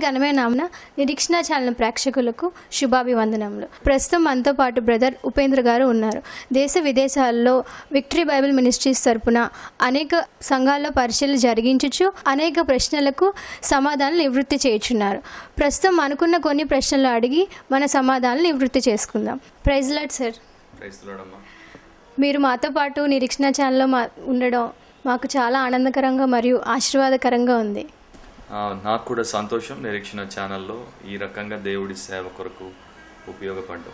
ఘనమైన నామన నిరీక్షణ ఛానల్ ప్రేక్షకులకు శుభాభివందనములు ప్రస్తుతం మనతో పాటు బ్రదర్ ఉపేంద్ర గారు ఉన్నారు దేశ విదేశాల్లో విక్టరీ బైబిల్ మినిస్ట్రీస్ తరపున అనేక సంఘాల్లో పరిచయలు జరిగించుచు అనేక ప్రశ్నలకు సమాధానాలు నివృత్తి చేయుచున్నారు ప్రస్తుతం అనుకున్న కొన్ని ప్రశ్నలు అడిగి మన సమాధానాలు నివృత్తి చేసుకుందాం ప్రైజ్ లాడ్ సార్ క్రైస్తవుడమ్మా మీరు మాతో పాటు నిరీక్షణ ఛానల్లో మా ఉండడం మాకు చాలా ఆనందకరంగా మరియు ఆశీర్వాదకరంగా ఉంది ఆ, నాకు కూడా సంతోషం నిరీక్షణ ఛానల్లో ఈ రకంగా దేవుడి సేవ కొరకు ఉపయోగపడ్డం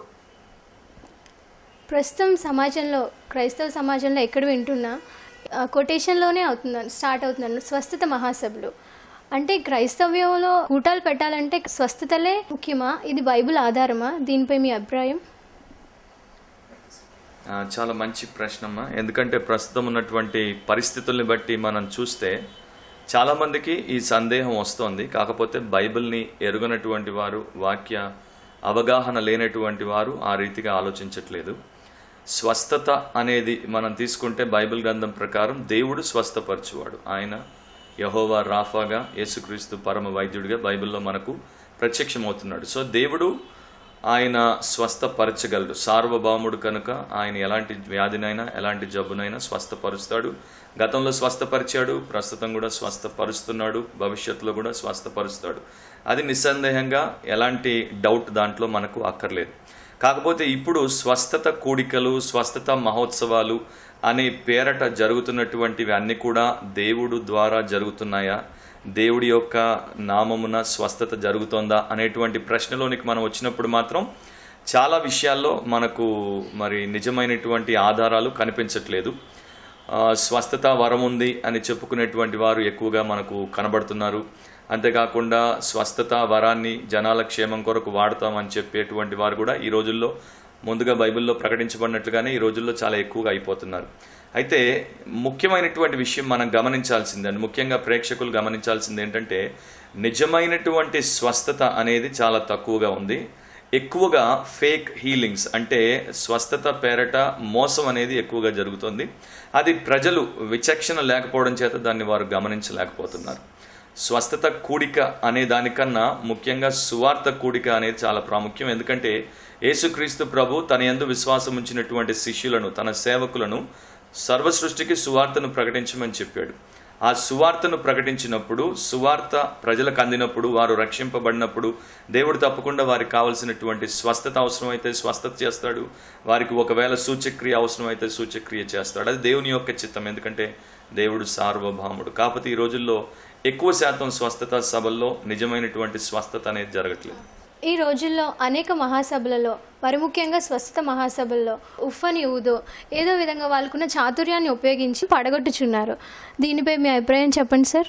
ప్రస్తుతం సమాజంలో క్రైస్తవ సమాజంలో ఎక్కడ వింటున్నా ఆ, కొటేషన్లోనే అవుతున్నాను స్టార్ట్ అవుతున్నాను స్వస్థత మహాసభలు అంటే క్రైస్తవ్యంలో కూటాలు పెట్టాలంటే స్వస్థతలే ముఖ్యమా ఇది బైబిల్ ఆధారమా దీనిపై మీ అభిప్రాయం ఆ, చాలా మంచి ప్రశ్నమ్మా ఎందుకంటే ప్రస్తుతం ఉన్నటువంటి పరిస్థితుల్ని బట్టి మనం చూస్తే చాలామందికి ఈ సందేహం వస్తోంది కాకపోతే బైబిల్ని ఎరుగనటువంటి వారు వాక్య అవగాహన లేనటువంటి వారు ఆ రీతిగా ఆలోచించట్లేదు స్వస్థత అనేది మనం తీసుకుంటే బైబిల్ గ్రంథం ప్రకారం దేవుడు స్వస్థపరచువాడు ఆయన యహోవా రాఫాగా యేసుక్రీస్తు పరమ వైద్యుడిగా బైబిల్లో మనకు ప్రత్యక్షమవుతున్నాడు సో దేవుడు ఆయన స్వస్థపరచగలడు సార్వభౌముడు కనుక ఆయన ఎలాంటి వ్యాధినైనా ఎలాంటి జబ్బునైనా స్వస్థపరుస్తాడు గతంలో స్వస్థపరిచాడు ప్రస్తుతం కూడా స్వస్థపరుస్తున్నాడు భవిష్యత్తులో కూడా స్వస్థపరుస్తాడు అది నిస్సందేహంగా ఎలాంటి డౌట్ దాంట్లో మనకు అక్కర్లేదు కాకపోతే ఇప్పుడు స్వస్థత కూడికలు స్వస్థత మహోత్సవాలు అనే పేరట జరుగుతున్నటువంటివి అన్ని కూడా దేవుడు ద్వారా జరుగుతున్నాయా దేవుడి యొక్క నామమున స్వస్థత జరుగుతోందా అనేటువంటి ప్రశ్నలోనికి మనం వచ్చినప్పుడు మాత్రం చాలా విషయాల్లో మనకు మరి నిజమైనటువంటి ఆధారాలు కనిపించట్లేదు ఆ, స్వస్థత వరం ఉంది అని చెప్పుకునేటువంటి వారు ఎక్కువగా మనకు కనబడుతున్నారు అంతేకాకుండా స్వస్థత వరాన్ని జనాల క్షేమం కొరకు వాడతామని చెప్పేటువంటి వారు కూడా ఈ రోజుల్లో ముందుగా బైబిల్లో ప్రకటించబడినట్లుగానే ఈ రోజుల్లో చాలా ఎక్కువగా అయిపోతున్నారు అయితే ముఖ్యమైనటువంటి విషయం మనం గమనించాల్సిందండి ముఖ్యంగా ప్రేక్షకులు గమనించాల్సింది ఏంటంటే నిజమైనటువంటి స్వస్థత అనేది చాలా తక్కువగా ఉంది ఎక్కువగా ఫేక్ హీలింగ్స్ అంటే స్వస్థత పేరట మోసం అనేది ఎక్కువగా జరుగుతుంది అది ప్రజలు విచక్షణ లేకపోవడం చేత దాన్ని వారు గమనించలేకపోతున్నారు స్వస్థత కూడిక అనే దానికన్నా ముఖ్యంగా సువార్త కూడిక అనేది చాలా ప్రాముఖ్యం ఎందుకంటే యేసుక్రీస్తు ప్రభు తన యందు విశ్వాసం ఉంచినటువంటి శిష్యులను తన సేవకులను సర్వ సృష్టికి సువార్తను ప్రకటించమని చెప్పాడు ఆ సువార్తను ప్రకటించినప్పుడు సువార్త ప్రజలకు అందినప్పుడు వారు రక్షింపబడినప్పుడు దేవుడు తప్పకుండా వారికి కావలసినటువంటి స్వస్థత అవసరమైతే స్వస్థత చేస్తాడు వారికి ఒకవేళ సూచక్రియ అవసరమైతే సూచక్రియ చేస్తాడు అది దేవుని యొక్క చిత్తం ఎందుకంటే దేవుడు సార్వభౌముడు కాకపోతే ఈ రోజుల్లో ఎక్కువ శాతం స్వస్థత సభల్లో నిజమైనటువంటి స్వస్థత అనేది జరగట్లేదు ఈ రోజుల్లో అనేక మహాసభలలో మరి ముఖ్యంగా స్వస్థత మహాసభల్లో ఉఫ్ఫని ఊదో ఏదో విధంగా వాళ్ళకున్న చాతుర్యాన్ని ఉపయోగించి పడగొట్టుచున్నారు దీనిపై మీ అభిప్రాయం చెప్పండి సార్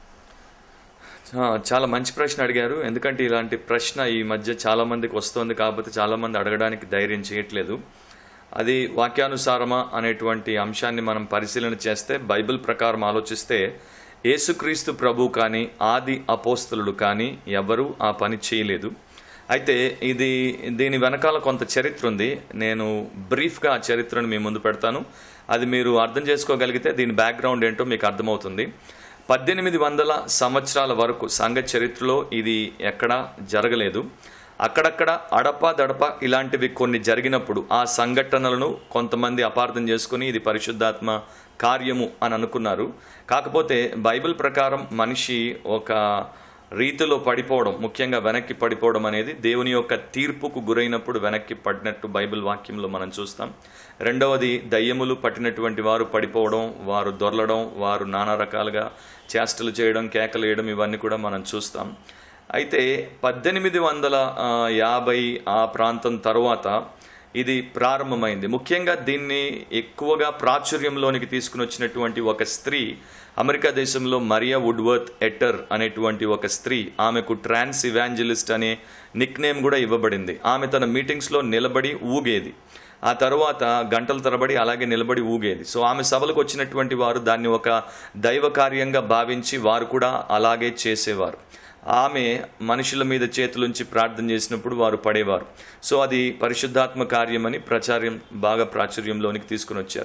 ఆ, చాలా మంచి ప్రశ్న అడిగారు ఎందుకంటే ఇలాంటి ప్రశ్న ఈ మధ్య చాలా మందికి వస్తుంది కాకపోతే చాలా మంది అడగడానికి ధైర్యం చేయట్లేదు అది వాక్యానుసారమా అనేటువంటి అంశాన్ని మనం పరిశీలన చేస్తే బైబిల్ ప్రకారం ఆలోచిస్తే యేసుక్రీస్తు ప్రభు కానీ ఆది అపోస్తలుడు కానీ ఎవరూ ఆ పని చేయలేదు అయితే ఇది దీని వెనకాల కొంత చరిత్ర ఉంది నేను బ్రీఫ్గా ఆ చరిత్రను మీ ముందు పెడతాను అది మీరు అర్థం చేసుకోగలిగితే దీని బ్యాక్గ్రౌండ్ ఏంటో మీకు అర్థమవుతుంది పద్దెనిమిది వందల సంవత్సరాల వరకు సంఘ చరిత్రలో ఇది ఎక్కడా జరగలేదు అక్కడక్కడ అడప దడప ఇలాంటివి కొన్ని జరిగినప్పుడు ఆ సంఘటనలను కొంతమంది అపార్థం చేసుకుని ఇది పరిశుద్ధాత్మ కార్యము అని అనుకున్నారు కాకపోతే బైబిల్ ప్రకారం మనిషి ఒక రీతిలో పడిపోవడం ముఖ్యంగా వెనక్కి పడిపోవడం అనేది దేవుని యొక్క తీర్పుకు గురైనప్పుడు వెనక్కి పడినట్టు బైబిల్ వాక్యంలో మనం చూస్తాం రెండవది దయ్యములు పట్టినటువంటి వారు పడిపోవడం వారు దొరలడం వారు నానా రకాలుగా చేష్టలు చేయడం కేకలు వేయడం ఇవన్నీ కూడా మనం చూస్తాం అయితే పద్దెనిమిది వందల ఆ, యాభై ఆ ప్రాంతం తరువాత ఇది ప్రారంభమైంది ముఖ్యంగా దీన్ని ఎక్కువగా ప్రాచుర్యంలోనికి తీసుకుని వచ్చినటువంటి ఒక స్త్రీ అమెరికా దేశంలో మరియా వుడ్వర్త్ ఎటర్ అనేటువంటి ఒక స్త్రీ ఆమెకు ట్రాన్స్ ఇవాంజలిస్ట్ అనే నిక్ నేమ్ కూడా ఇవ్వబడింది ఆమె తన మీటింగ్స్లో నిలబడి ఊగేది ఆ తర్వాత గంటల తరబడి అలాగే నిలబడి ఊగేది సో ఆమె సభలకు వచ్చినటువంటి వారు దాన్ని ఒక దైవ కార్యంగా భావించి వారు కూడా అలాగే చేసేవారు ఆమె మనుషుల మీద చేతులుంచి ప్రార్థన చేసినప్పుడు వారు పడేవారు సో అది పరిశుద్ధాత్మ కార్యమని ప్రచార్యం బాగా ప్రాచుర్యంలోనికి తీసుకుని వచ్చారు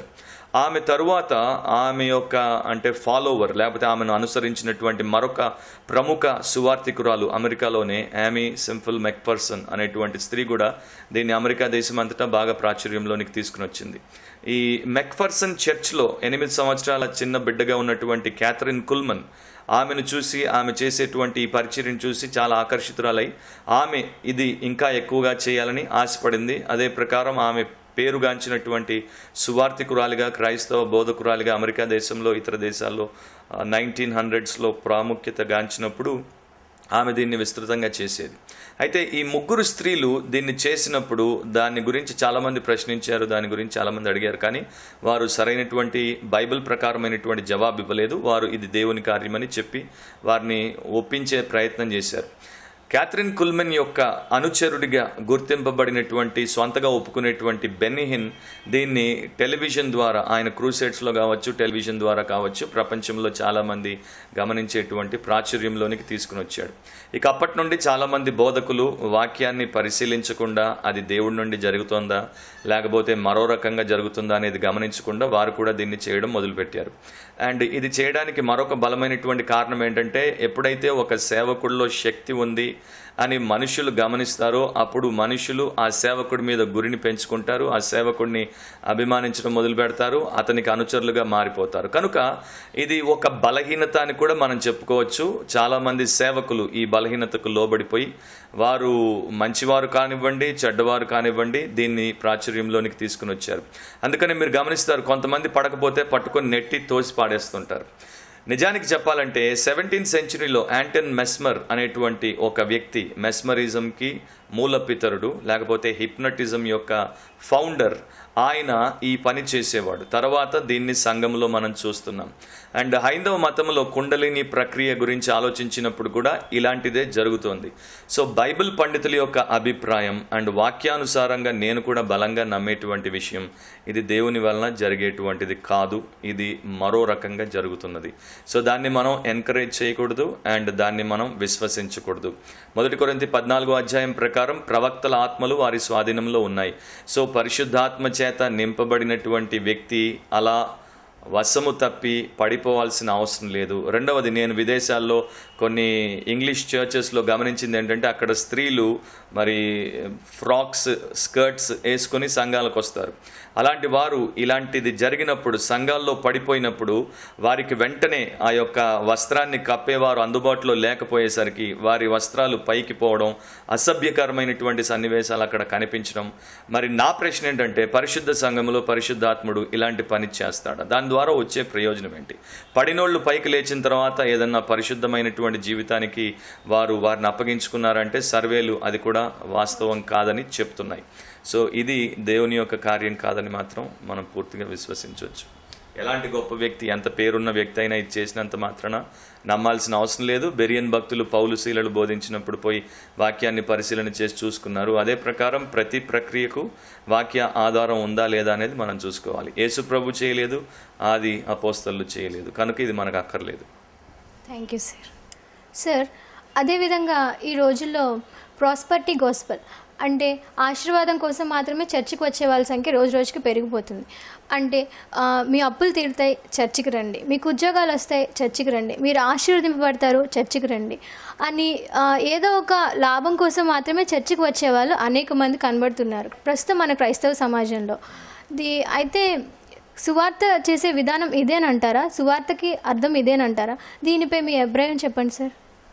ఆమె తరువాత ఆమె యొక్క అంటే ఫాలోవర్ లేకపోతే ఆమెను అనుసరించినటువంటి మరొక ప్రముఖ సువార్థికురాలు అమెరికాలోనే యామీ సింపుల్ మెక్పర్సన్ అనేటువంటి స్త్రీ కూడా దీన్ని అమెరికా దేశం అంతటా బాగా ప్రాచుర్యంలోనికి తీసుకుని వచ్చింది ఈ మెక్ఫర్సన్ చర్చ్లో ఎనిమిది సంవత్సరాల చిన్న బిడ్డగా ఉన్నటువంటి క్యాథరిన్ కుల్మన్ ఆమెను చూసి ఆమె చేసేటువంటి ఈ పరిచర్యను చూసి చాలా ఆకర్షితురాలై ఆమె ఇది ఇంకా ఎక్కువగా చేయాలని ఆశపడింది అదే ప్రకారం ఆమె పేరుగాంచినటువంటి సువార్థికురాలిగా క్రైస్తవ బోధకురాలిగా అమెరికా దేశంలో ఇతర దేశాల్లో నైన్టీన్ హండ్రెడ్స్లో ప్రాముఖ్యత గాంచినప్పుడు ఆమె దీన్ని విస్తృతంగా చేసేది అయితే ఈ ముగ్గురు స్త్రీలు దీన్ని చేసినప్పుడు దాని గురించి చాలామంది ప్రశ్నించారు దాని గురించి చాలామంది అడిగారు కానీ వారు సరైనటువంటి బైబిల్ ప్రకారమైనటువంటి జవాబు ఇవ్వలేదు వారు ఇది దేవుని కార్యమని చెప్పి వారిని ఒప్పించే ప్రయత్నం చేశారు క్యాథరిన్ కుల్మెన్ యొక్క అనుచరుడిగా గుర్తింపబడినటువంటి స్వంతగా ఒప్పుకునేటువంటి బెన్నిహిన్ దీన్ని టెలివిజన్ ద్వారా ఆయన క్రూసైడ్స్లో కావచ్చు టెలివిజన్ ద్వారా కావచ్చు ప్రపంచంలో చాలామంది గమనించేటువంటి ప్రాచుర్యంలోనికి తీసుకుని వచ్చాడు ఇక అప్పటి నుండి చాలామంది బోధకులు వాక్యాన్ని పరిశీలించకుండా అది దేవుడి నుండి జరుగుతోందా లేకపోతే మరో రకంగా జరుగుతుందా అనేది గమనించకుండా వారు కూడా దీన్ని చేయడం మొదలుపెట్టారు అండ్ ఇది చేయడానికి మరొక బలమైనటువంటి కారణం ఏంటంటే ఎప్పుడైతే ఒక సేవకుడిలో శక్తి ఉంది అని మనుషులు గమనిస్తారో అప్పుడు మనుషులు ఆ సేవకుడి మీద గురిని పెంచుకుంటారు ఆ సేవకుడిని అభిమానించడం మొదలు పెడతారు అతనికి అనుచరులుగా మారిపోతారు కనుక ఇది ఒక బలహీనత అని కూడా మనం చెప్పుకోవచ్చు చాలామంది సేవకులు ఈ బలహీనతకు లోబడిపోయి వారు మంచివారు కానివ్వండి చెడ్డవారు కానివ్వండి దీన్ని ప్రాచుర్యంలోనికి తీసుకుని వచ్చారు అందుకని మీరు గమనిస్తారు కొంతమంది పడకపోతే పట్టుకొని నెట్టి తోసి పాడేస్తుంటారు నిజానికి చెప్పాలంటే సెవెంటీన్త్ సెంచురీలో యాంటన్ మెస్మర్ అనేటువంటి ఒక వ్యక్తి మెస్మరిజంకి మూలపితరుడు లేకపోతే హిప్నటిజం యొక్క ఫౌండర్ ఆయన ఈ పని చేసేవాడు తర్వాత దీన్ని సంఘంలో మనం చూస్తున్నాం అండ్ హైందవ మతంలో కుండలిని ప్రక్రియ గురించి ఆలోచించినప్పుడు కూడా ఇలాంటిదే జరుగుతోంది సో బైబిల్ పండితుల యొక్క అభిప్రాయం అండ్ వాక్యానుసారంగా నేను కూడా బలంగా నమ్మేటువంటి విషయం ఇది దేవుని వలన జరిగేటువంటిది కాదు ఇది మరో రకంగా జరుగుతున్నది సో దాన్ని మనం ఎంకరేజ్ చేయకూడదు అండ్ దాన్ని మనం విశ్వసించకూడదు మొదటి కొరింతి పద్నాలుగో అధ్యాయం ప్రకారం ప్రవక్తల ఆత్మలు వారి స్వాధీనంలో ఉన్నాయి సో పరిశుద్ధాత్మ చేత నింపబడినటువంటి వ్యక్తి అలా వశము తప్పి పడిపోవాల్సిన అవసరం లేదు రెండవది నేను విదేశాల్లో కొన్ని ఇంగ్లీష్ చర్చెస్లో గమనించింది ఏంటంటే అక్కడ స్త్రీలు మరి ఫ్రాక్స్ స్కర్ట్స్ వేసుకొని సంఘాలకు వస్తారు అలాంటి వారు ఇలాంటిది జరిగినప్పుడు సంఘాల్లో పడిపోయినప్పుడు వారికి వెంటనే ఆ యొక్క వస్త్రాన్ని కప్పేవారు అందుబాటులో లేకపోయేసరికి వారి వస్త్రాలు పైకి పోవడం అసభ్యకరమైనటువంటి సన్నివేశాలు అక్కడ కనిపించడం మరి నా ప్రశ్న ఏంటంటే పరిశుద్ధ సంఘంలో పరిశుద్ధాత్ముడు ఇలాంటి పని చేస్తాడా దాని ద్వారా వచ్చే ప్రయోజనం ఏంటి పడినోళ్ళు పైకి లేచిన తర్వాత ఏదన్నా పరిశుద్ధమైనటువంటి జీవితానికి వారు వారిని అప్పగించుకున్నారంటే సర్వేలు అది కూడా వాస్తవం కాదని చెప్తున్నాయి సో ఇది దేవుని యొక్క కార్యం కాదని మాత్రం మనం పూర్తిగా విశ్వసించవచ్చు ఎలాంటి గొప్ప వ్యక్తి ఎంత పేరున్న వ్యక్తి అయినా ఇది చేసినంత మాత్రాన నమ్మాల్సిన అవసరం లేదు బెరియన్ భక్తులు పౌలు శీలలు బోధించినప్పుడు పోయి వాక్యాన్ని పరిశీలన చేసి చూసుకున్నారు అదే ప్రకారం ప్రతి ప్రక్రియకు వాక్య ఆధారం ఉందా లేదా అనేది మనం చూసుకోవాలి యేసు ప్రభు చేయలేదు ఆది అపోస్తలు చేయలేదు కనుక ఇది మనకు అక్కర్లేదు థ్యాంక్ యూ సార్ సార్ అదేవిధంగా ఈ రోజుల్లో ప్రాస్పర్టీ గోస్పల్ అంటే ఆశీర్వాదం కోసం మాత్రమే చర్చికి వచ్చే వాళ్ళ సంఖ్య రోజు రోజుకి పెరిగిపోతుంది అంటే ఆ, మీ అప్పులు తీరుతాయి చర్చికి రండి మీకు ఉద్యోగాలు వస్తాయి చర్చికి రండి మీరు ఆశీర్వదింపబడతారు చర్చికి రండి అని ఆ, ఏదో ఒక లాభం కోసం మాత్రమే చర్చికి వచ్చే వాళ్ళు అనేక మంది కనబడుతున్నారు ప్రస్తుతం మన క్రైస్తవ సమాజంలో ది అయితే సువార్త చేసే విధానం ఇదేనంటారా సువార్తకి అర్థం ఇదేనంటారా దీనిపై మీ అభిప్రాయం చెప్పండి సార్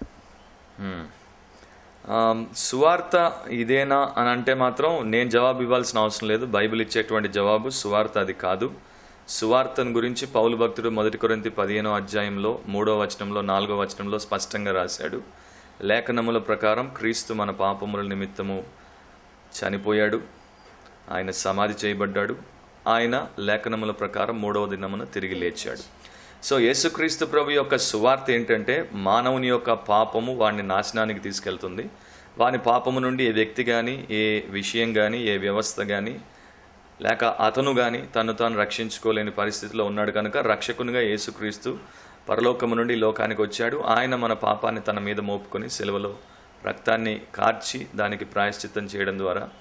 ఆమ్, సువార్త ఇదేనా అని అంటే మాత్రం నేను జవాబు ఇవ్వాల్సిన అవసరం లేదు బైబిల్ ఇచ్చేటువంటి జవాబు సువార్త అది కాదు సువార్తను గురించి పౌలు భక్తుడు మొదటి కొరింతి పదిహేనో అధ్యాయంలో మూడో వచనంలో నాలుగో వచనంలో స్పష్టంగా రాశాడు లేఖనముల ప్రకారం క్రీస్తు మన పాపముల నిమిత్తము చనిపోయాడు ఆయన సమాధి చేయబడ్డాడు ఆయన లేఖనముల ప్రకారం మూడవ దినమున తిరిగి లేచాడు సో యేసుక్రీస్తు ప్రభు యొక్క సువార్త ఏంటంటే మానవుని యొక్క పాపము వాడిని నాశనానికి తీసుకెళ్తుంది వాని పాపము నుండి ఏ వ్యక్తి కానీ ఏ విషయం కానీ ఏ వ్యవస్థ కానీ లేక అతను కానీ తను తాను రక్షించుకోలేని పరిస్థితిలో ఉన్నాడు కనుక రక్షకునిగా యేసుక్రీస్తు పరలోకము నుండి ఈ లోకానికి వచ్చాడు ఆయన మన పాపాన్ని తన మీద మోపుకొని సెలవులో రక్తాన్ని కార్చి దానికి ప్రాయశ్చిత్తం చేయడం ద్వారా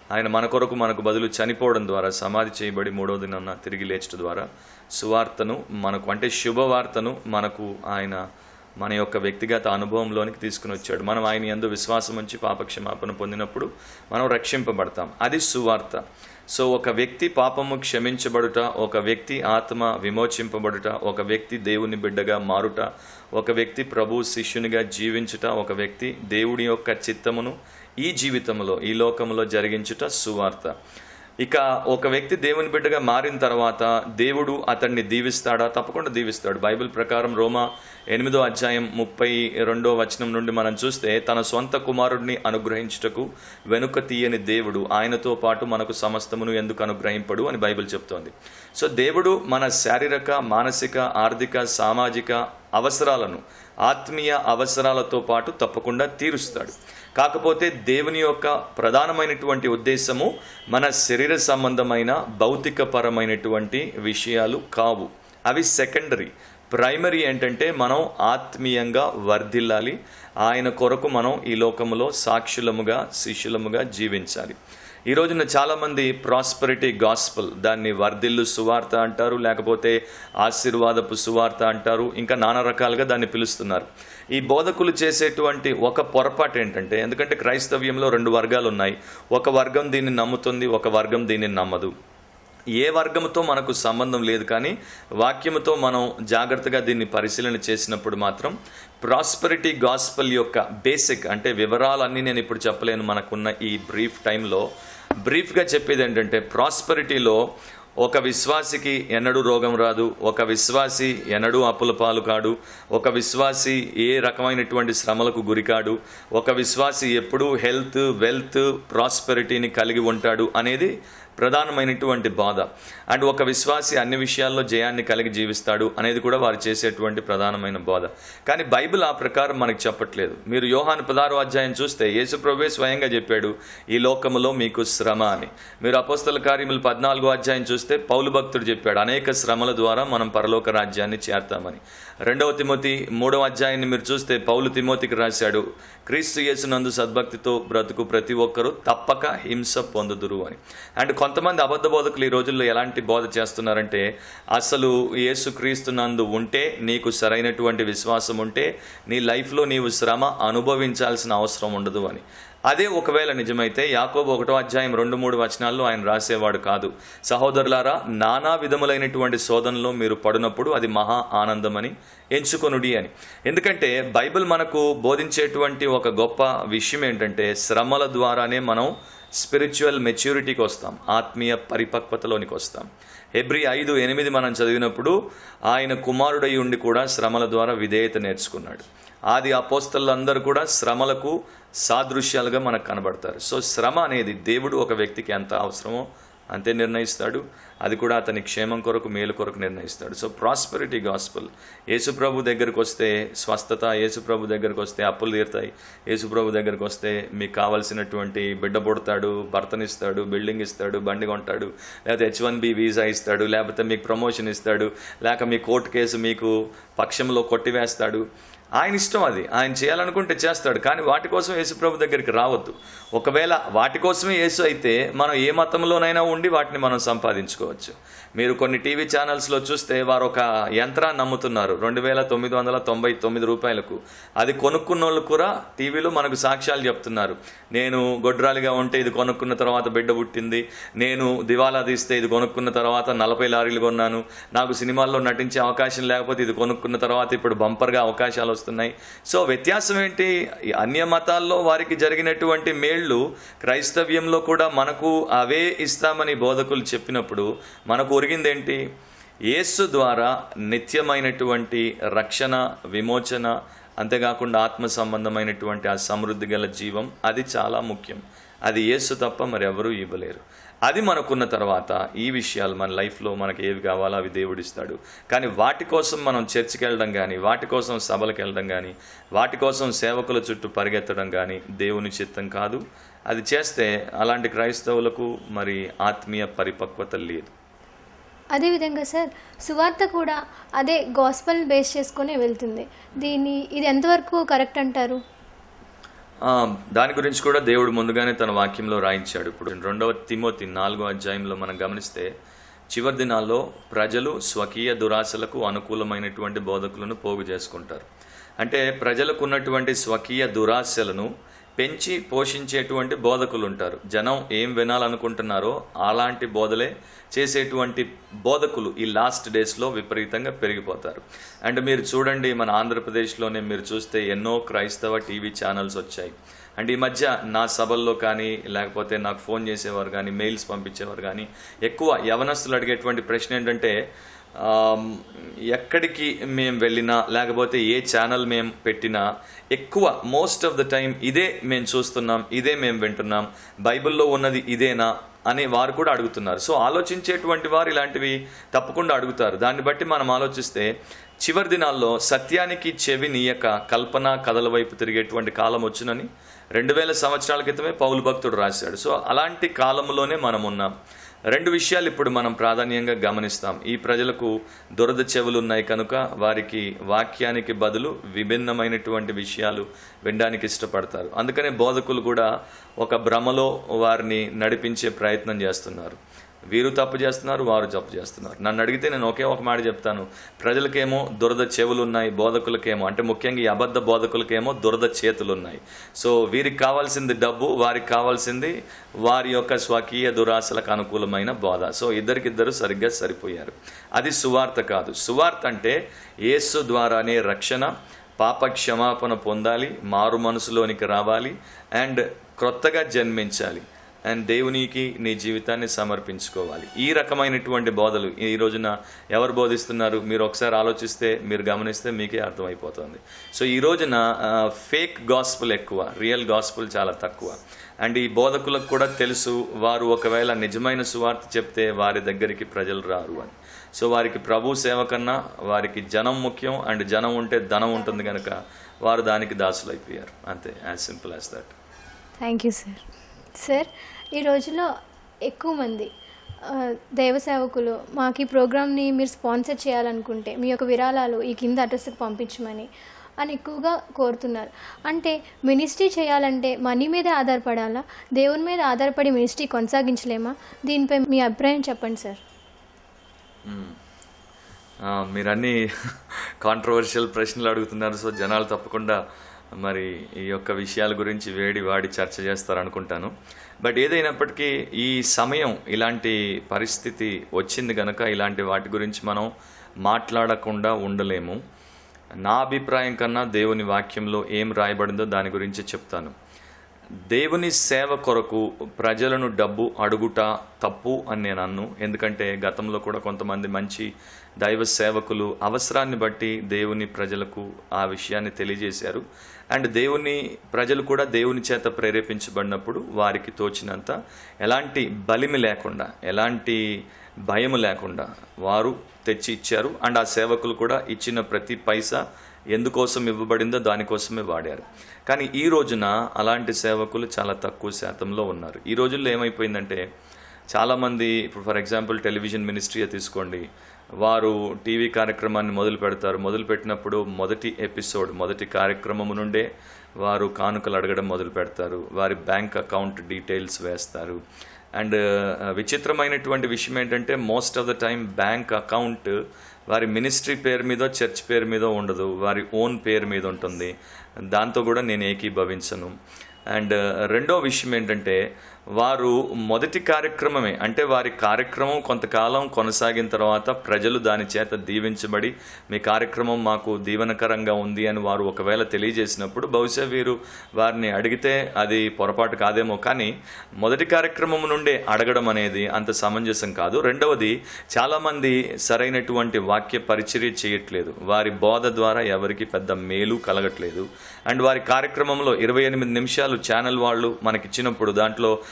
ఆయన మన కొరకు మనకు బదులు చనిపోవడం ద్వారా సమాధి చేయబడి మూడో దినాన తిరిగి లేచడం ద్వారా సువార్తను మనకు అంటే శుభవార్తను మనకు ఆయన మన యొక్క వ్యక్తిగత అనుభవంలోనికి తీసుకుని వచ్చాడు మనం ఆయన ఎందు విశ్వాసం ఉంచి పాపక్షమాపణ పొందినప్పుడు మనం రక్షింపబడతాం అది సువార్త సో ఒక వ్యక్తి పాపము క్షమించబడుట ఒక వ్యక్తి ఆత్మ విమోచింపబడుట ఒక వ్యక్తి దేవుని బిడ్డగా మారుట ఒక వ్యక్తి ప్రభు శిష్యునిగా జీవించుట ఒక వ్యక్తి దేవుడి యొక్క చిత్తమును ఈ జీవితంలో ఈ లోకంలో జరిగించుట సువార్త ఇక ఒక వ్యక్తి దేవుని బిడ్డగా మారిన తర్వాత దేవుడు అతన్ని దీవిస్తాడా తప్పకుండా దీవిస్తాడు బైబిల్ ప్రకారం రోమా ఎనిమిదో అధ్యాయం ముప్పై రెండో వచనం నుండి మనం చూస్తే తన సొంత కుమారుడిని అనుగ్రహించుటకు వెనుక తీయని దేవుడు ఆయనతో పాటు మనకు సమస్తమును ఎందుకు అనుగ్రహింపడు అని బైబిల్ చెప్తోంది సో దేవుడు మన శారీరక మానసిక ఆర్థిక సామాజిక అవసరాలను ఆత్మీయ అవసరాలతో పాటు తప్పకుండా తీరుస్తాడు కాకపోతే దేవుని యొక్క ప్రధానమైనటువంటి ఉద్దేశము మన శరీర సంబంధమైన భౌతికపరమైనటువంటి విషయాలు కావు అవి సెకండరీ ప్రైమరీ ఏంటంటే మనం ఆత్మీయంగా వర్ధిల్లాలి ఆయన కొరకు మనం ఈ లోకములో సాక్షులముగా శిష్యులముగా జీవించాలి ఈ రోజున చాలామంది ప్రాస్పరిటీ గాస్పల్ దాన్ని వర్ధిల్లు సువార్త అంటారు లేకపోతే ఆశీర్వాదపు సువార్త అంటారు ఇంకా నానా రకాలుగా దాన్ని పిలుస్తున్నారు ఈ బోధకులు చేసేటువంటి ఒక పొరపాటు ఏంటంటే ఎందుకంటే క్రైస్తవ్యంలో రెండు వర్గాలు ఉన్నాయి ఒక వర్గం దీన్ని నమ్ముతుంది ఒక వర్గం దీన్ని నమ్మదు ఏ వర్గంతో మనకు సంబంధం లేదు కానీ వాక్యముతో మనం జాగ్రత్తగా దీన్ని పరిశీలన చేసినప్పుడు మాత్రం ప్రాస్పరిటీ గాస్పల్ యొక్క బేసిక్ అంటే వివరాలన్నీ నేను ఇప్పుడు చెప్పలేను మనకున్న ఈ బ్రీఫ్ టైంలో బ్రీఫ్గా చెప్పేది ఏంటంటే ప్రాస్పరిటీలో ఒక విశ్వాసికి ఎన్నడూ రోగం రాదు ఒక విశ్వాసి ఎన్నడూ అప్పుల పాలు కాడు ఒక విశ్వాసి ఏ రకమైనటువంటి శ్రమలకు గురికాడు ఒక విశ్వాసి ఎప్పుడూ హెల్త్ వెల్త్ ప్రాస్పెరిటీని కలిగి ఉంటాడు అనేది ప్రధానమైనటువంటి బాధ అండ్ ఒక విశ్వాసి అన్ని విషయాల్లో జయాన్ని కలిగి జీవిస్తాడు అనేది కూడా వారు చేసేటువంటి ప్రధానమైన బాధ కానీ బైబిల్ ఆ ప్రకారం మనకు చెప్పట్లేదు మీరు యోహాను పదారో అధ్యాయం చూస్తే యేసుప్రభే స్వయంగా చెప్పాడు ఈ లోకములో మీకు శ్రమ అని మీరు అపోస్తల కార్యములు పద్నాలుగో అధ్యాయం చూస్తే పౌలు భక్తుడు చెప్పాడు అనేక శ్రమల ద్వారా మనం పరలోక రాజ్యాన్ని చేరతామని రెండవ తిమోతి మూడవ అధ్యాయాన్ని మీరు చూస్తే పౌలు తిమోతికి రాశాడు క్రీస్తు యేసునందు సద్భక్తితో బ్రతుకు ప్రతి ఒక్కరూ తప్పక హింస పొందుదురు అని అండ్ కొంతమంది అబద్ధ బోధకులు ఈ రోజుల్లో ఎలాంటి బోధ చేస్తున్నారంటే అసలు యేసు క్రీస్తు నందు ఉంటే నీకు సరైనటువంటి విశ్వాసం ఉంటే నీ లైఫ్లో నీవు శ్రమ అనుభవించాల్సిన అవసరం ఉండదు అని అదే ఒకవేళ నిజమైతే యాకోబు ఒకటో అధ్యాయం రెండు మూడు వచనాల్లో ఆయన రాసేవాడు కాదు సహోదరులారా నానా విధములైనటువంటి శోధనలో మీరు పడినప్పుడు అది మహా ఆనందమని ఎంచుకొనుడి అని ఎందుకంటే బైబిల్ మనకు బోధించేటువంటి ఒక గొప్ప విషయం ఏంటంటే శ్రమల ద్వారానే మనం స్పిరిచువల్ మెచ్యూరిటీకి వస్తాం ఆత్మీయ పరిపక్వతలోనికి వస్తాం హెబ్రి ఐదు ఎనిమిది మనం చదివినప్పుడు ఆయన కుమారుడై ఉండి కూడా శ్రమల ద్వారా విధేయత నేర్చుకున్నాడు ఆది అపోస్తలందరూ కూడా శ్రమలకు సాదృశ్యాలుగా మనకు కనబడతారు సో శ్రమ అనేది దేవుడు ఒక వ్యక్తికి ఎంత అవసరమో అంతే నిర్ణయిస్తాడు అది కూడా అతని క్షేమం కొరకు మేలు కొరకు నిర్ణయిస్తాడు సో ప్రాస్పరిటీ గాస్పుల్ యేసుప్రభు దగ్గరకు వస్తే స్వస్థత యేసుప్రభు దగ్గరకు వస్తే అప్పులు తీరుతాయి యేసుప్రభు దగ్గరకు వస్తే మీకు కావాల్సినటువంటి బిడ్డ పుడతాడు భర్తనిస్తాడు బిల్డింగ్ ఇస్తాడు బండి కొంటాడు లేకపోతే హెచ్ వన్ బి వీసా ఇస్తాడు లేకపోతే మీకు ప్రమోషన్ ఇస్తాడు లేక మీ కోర్టు కేసు మీకు పక్షంలో కొట్టివేస్తాడు ఆయన ఇష్టం అది ఆయన చేయాలనుకుంటే చేస్తాడు కానీ వాటి కోసం యేసుప్రభు దగ్గరికి రావద్దు ఒకవేళ వాటి కోసమే యేసు అయితే మనం ఏ మతంలోనైనా ఉండి వాటిని మనం సంపాదించుకోవచ్చు మీరు కొన్ని టీవీ ఛానల్స్లో చూస్తే వారు ఒక యంత్రాన్ని నమ్ముతున్నారు రెండు వేల తొమ్మిది వందల తొంభై తొమ్మిది రూపాయలకు అది కొనుక్కున్న వాళ్ళు కూడా టీవీలో మనకు సాక్ష్యాలు చెప్తున్నారు నేను గొడ్రాలిగా ఉంటే ఇది కొనుక్కున్న తర్వాత బిడ్డ పుట్టింది నేను దివాలా తీస్తే ఇది కొనుక్కున్న తర్వాత నలభై లారీలు కొన్నాను నాకు సినిమాల్లో నటించే అవకాశం లేకపోతే ఇది కొనుక్కున్న తర్వాత ఇప్పుడు బంపర్గా అవకాశాలు వస్తున్నాయి సో వ్యత్యాసం ఏంటి ఈ అన్య మతాల్లో వారికి జరిగినటువంటి మేళ్ళు క్రైస్తవ్యంలో కూడా మనకు అవే ఇస్తామని బోధకులు చెప్పినప్పుడు మనకు ఒరిగిందేంటి యేసు ద్వారా నిత్యమైనటువంటి రక్షణ విమోచన అంతేకాకుండా ఆత్మ సంబంధమైనటువంటి ఆ సమృద్ధి గల జీవం అది చాలా ముఖ్యం అది యేసు తప్ప మరి ఎవరూ ఇవ్వలేరు అది మనకున్న తర్వాత ఈ విషయాలు మన లైఫ్లో మనకి ఏవి కావాలో అవి దేవుడిస్తాడు కానీ వాటి కోసం మనం చర్చికి వెళ్ళడం కానీ వాటి కోసం సభలకు వెళ్ళడం కానీ వాటి కోసం సేవకుల చుట్టూ పరిగెత్తడం కానీ దేవుని చిత్తం కాదు అది చేస్తే అలాంటి క్రైస్తవులకు మరి ఆత్మీయ పరిపక్వత లేదు అదేవిధంగా సార్ సువార్త కూడా అదే గాస్పల్ బేస్ చేసుకుని వెళ్తుంది దీన్ని ఇది ఎంతవరకు కరెక్ట్ అంటారు ఆ, దాని గురించి కూడా దేవుడు ముందుగానే తన వాక్యంలో రాయించాడు ఇప్పుడు రెండవ తిమోతి నాలుగో అధ్యాయంలో మనం గమనిస్తే చివరి దినాల్లో ప్రజలు స్వకీయ దురాశలకు అనుకూలమైనటువంటి బోధకులను పోగు చేసుకుంటారు అంటే ప్రజలకు ఉన్నటువంటి స్వకీయ దురాశలను పెంచి పోషించేటువంటి బోధకులు ఉంటారు జనం ఏం వినాలనుకుంటున్నారో అలాంటి బోధలే చేసేటువంటి బోధకులు ఈ లాస్ట్ డేస్లో విపరీతంగా పెరిగిపోతారు అండ్ మీరు చూడండి మన ఆంధ్రప్రదేశ్లోనే మీరు చూస్తే ఎన్నో క్రైస్తవ టీవీ ఛానల్స్ వచ్చాయి అండ్ ఈ మధ్య నా సభల్లో కానీ లేకపోతే నాకు ఫోన్ చేసేవారు కానీ మెయిల్స్ పంపించేవారు కానీ ఎక్కువ యవనస్తులు అడిగేటువంటి ప్రశ్న ఏంటంటే ఆమ్, ఎక్కడికి మేము వెళ్ళినా లేకపోతే ఏ ఛానల్ మేము పెట్టినా ఎక్కువ మోస్ట్ ఆఫ్ ద టైం ఇదే మేము చూస్తున్నాం ఇదే మేము వింటున్నాం బైబిల్లో ఉన్నది ఇదేనా అని వారు కూడా అడుగుతున్నారు సో ఆలోచించేటువంటి వారు ఇలాంటివి తప్పకుండా అడుగుతారు దాన్ని బట్టి మనం ఆలోచిస్తే చివరి దినాల్లో సత్యానికి చెవి నీయక కల్పన కథల వైపు తిరిగేటువంటి కాలం వచ్చునని రెండు వేల సంవత్సరాల క్రితమే పౌలు భక్తుడు రాశాడు సో అలాంటి కాలంలోనే మనం ఉన్నాం రెండు విషయాలు ఇప్పుడు మనం ప్రాధాన్యంగా గమనిస్తాం ఈ ప్రజలకు దురద చెవులు ఉన్నాయి కనుక వారికి వాక్యానికి బదులు విభిన్నమైనటువంటి విషయాలు వినడానికి ఇష్టపడతారు అందుకనే బోధకులు కూడా ఒక భ్రమలో వారిని నడిపించే ప్రయత్నం చేస్తున్నారు వీరు తప్పు చేస్తున్నారు వారు తప్పు చేస్తున్నారు నన్ను అడిగితే నేను ఒకే ఒక మాట చెప్తాను ప్రజలకేమో దురద చెవులు ఉన్నాయి బోధకులకేమో అంటే ముఖ్యంగా ఈ అబద్ధ బోధకులకేమో దురద చేతులు ఉన్నాయి సో వీరికి కావాల్సింది డబ్బు వారికి కావాల్సింది వారి యొక్క స్వకీయ దురాశలకు అనుకూలమైన బోధ సో ఇద్దరికిద్దరు సరిగ్గా సరిపోయారు అది సువార్త కాదు సువార్త అంటే యేసు ద్వారానే రక్షణ పాప క్షమాపణ పొందాలి మారు మనసులోనికి రావాలి అండ్ క్రొత్తగా జన్మించాలి అండ్ దేవునికి నీ జీవితాన్ని సమర్పించుకోవాలి ఈ రకమైనటువంటి బోధలు ఈ రోజున ఎవరు బోధిస్తున్నారు మీరు ఒకసారి ఆలోచిస్తే మీరు గమనిస్తే మీకే అర్థమైపోతుంది సో ఈ రోజున ఫేక్ గాస్పుల్ ఎక్కువ రియల్ గాస్పుల్ చాలా తక్కువ అండ్ ఈ బోధకులకు కూడా తెలుసు వారు ఒకవేళ నిజమైన సువార్త చెప్తే వారి దగ్గరికి ప్రజలు రారు అని సో వారికి ప్రభు సేవ కన్నా వారికి జనం ముఖ్యం అండ్ జనం ఉంటే ధనం ఉంటుంది కనుక వారు దానికి దాసులైపోయారు అంతే as simple as that thank you sir sir ఈ రోజుల్లో ఎక్కువ మంది ఆ, దైవ సేవకులు మాకు ఈ ప్రోగ్రామ్ని మీరు స్పాన్సర్ చేయాలనుకుంటే మీ యొక్క విరాళాలు ఈ కింద అడ్రస్కి పంపించమని అని ఎక్కువగా కోరుతున్నారు అంటే మినిస్ట్రీ చేయాలంటే మనీ మీదే ఆధారపడాలా దేవుని మీద ఆధారపడి మినిస్ట్రీ కొనసాగించలేమా దీనిపై మీ అభిప్రాయం చెప్పండి సార్ ఆ, మీరన్నీ కాంట్రవర్షియల్ ప్రశ్నలు అడుగుతున్నారు సో జనాలు తప్పకుండా మరి ఈ యొక్క విషయాల గురించి వేడి వాడి చర్చ చేస్తారు అనుకుంటాను బట్ ఏదైనప్పటికీ ఈ సమయం ఇలాంటి పరిస్థితి వచ్చింది కనుక ఇలాంటి వాటి గురించి మనం మాట్లాడకుండా ఉండలేము నా అభిప్రాయం కన్నా దేవుని వాక్యంలో ఏం రాయబడిందో దాని గురించి చెప్తాను దేవుని సేవ కొరకు ప్రజలను డబ్బు అడుగుట తప్పు అని నేను అన్ను ఎందుకంటే గతంలో కూడా కొంతమంది మంచి దైవ సేవకులు అవసరాన్ని బట్టి దేవుని ప్రజలకు ఆ విషయాన్ని తెలియజేశారు అండ్ దేవుని ప్రజలు కూడా దేవుని చేత ప్రేరేపించబడినప్పుడు వారికి తోచినంత ఎలాంటి బలిమి లేకుండా ఎలాంటి భయం లేకుండా వారు తెచ్చి ఇచ్చారు అండ్ ఆ సేవకులు కూడా ఇచ్చిన ప్రతి పైసా ఎందుకోసం ఇవ్వబడిందో దానికోసమే వాడారు కానీ ఈ రోజున అలాంటి సేవకులు చాలా తక్కువ శాతంలో ఉన్నారు ఈ రోజుల్లో ఏమైపోయిందంటే చాలామంది ఇప్పుడు ఫర్ ఎగ్జాంపుల్ టెలివిజన్ మినిస్ట్రీ తీసుకోండి వారు టీవీ కార్యక్రమాన్ని మొదలు పెడతారు మొదలు పెట్టినప్పుడు మొదటి ఎపిసోడ్ మొదటి కార్యక్రమం నుండే వారు కానుకలు అడగడం మొదలు పెడతారు వారి బ్యాంక్ అకౌంట్ డీటెయిల్స్ వేస్తారు అండ్ విచిత్రమైనటువంటి విషయం ఏంటంటే most of the time bank account వారి మినిస్ట్రీ పేరు మీద చర్చ్ పేరు మీద ఉండదు వారి ఓన్ పేరు మీద ఉంటుంది దాంతో కూడా నేను ఏకీభవించను అండ్ రెండో విషయం ఏంటంటే వారు మొదటి కార్యక్రమమే అంటే వారి కార్యక్రమం కొంతకాలం కొనసాగిన తర్వాత ప్రజలు దాని చేత దీవించబడి మీ కార్యక్రమం మాకు దీవెనకరంగా ఉంది అని వారు ఒకవేళ తెలియజేసినప్పుడు బహుశా వీరు వారిని అడిగితే అది పొరపాటు కాదేమో కానీ మొదటి కార్యక్రమం నుండే అడగడం అనేది అంత సమంజసం కాదు రెండవది చాలామంది సరైనటువంటి వాక్య పరిచర్య చేయట్లేదు వారి బోధ ద్వారా ఎవరికి పెద్ద మేలు కలగట్లేదు అండ్ వారి కార్యక్రమంలో ఇరవై ఎనిమిది నిమిషాలు ఛానల్ వాళ్ళు మనకిచ్చినప్పుడు దాంట్లో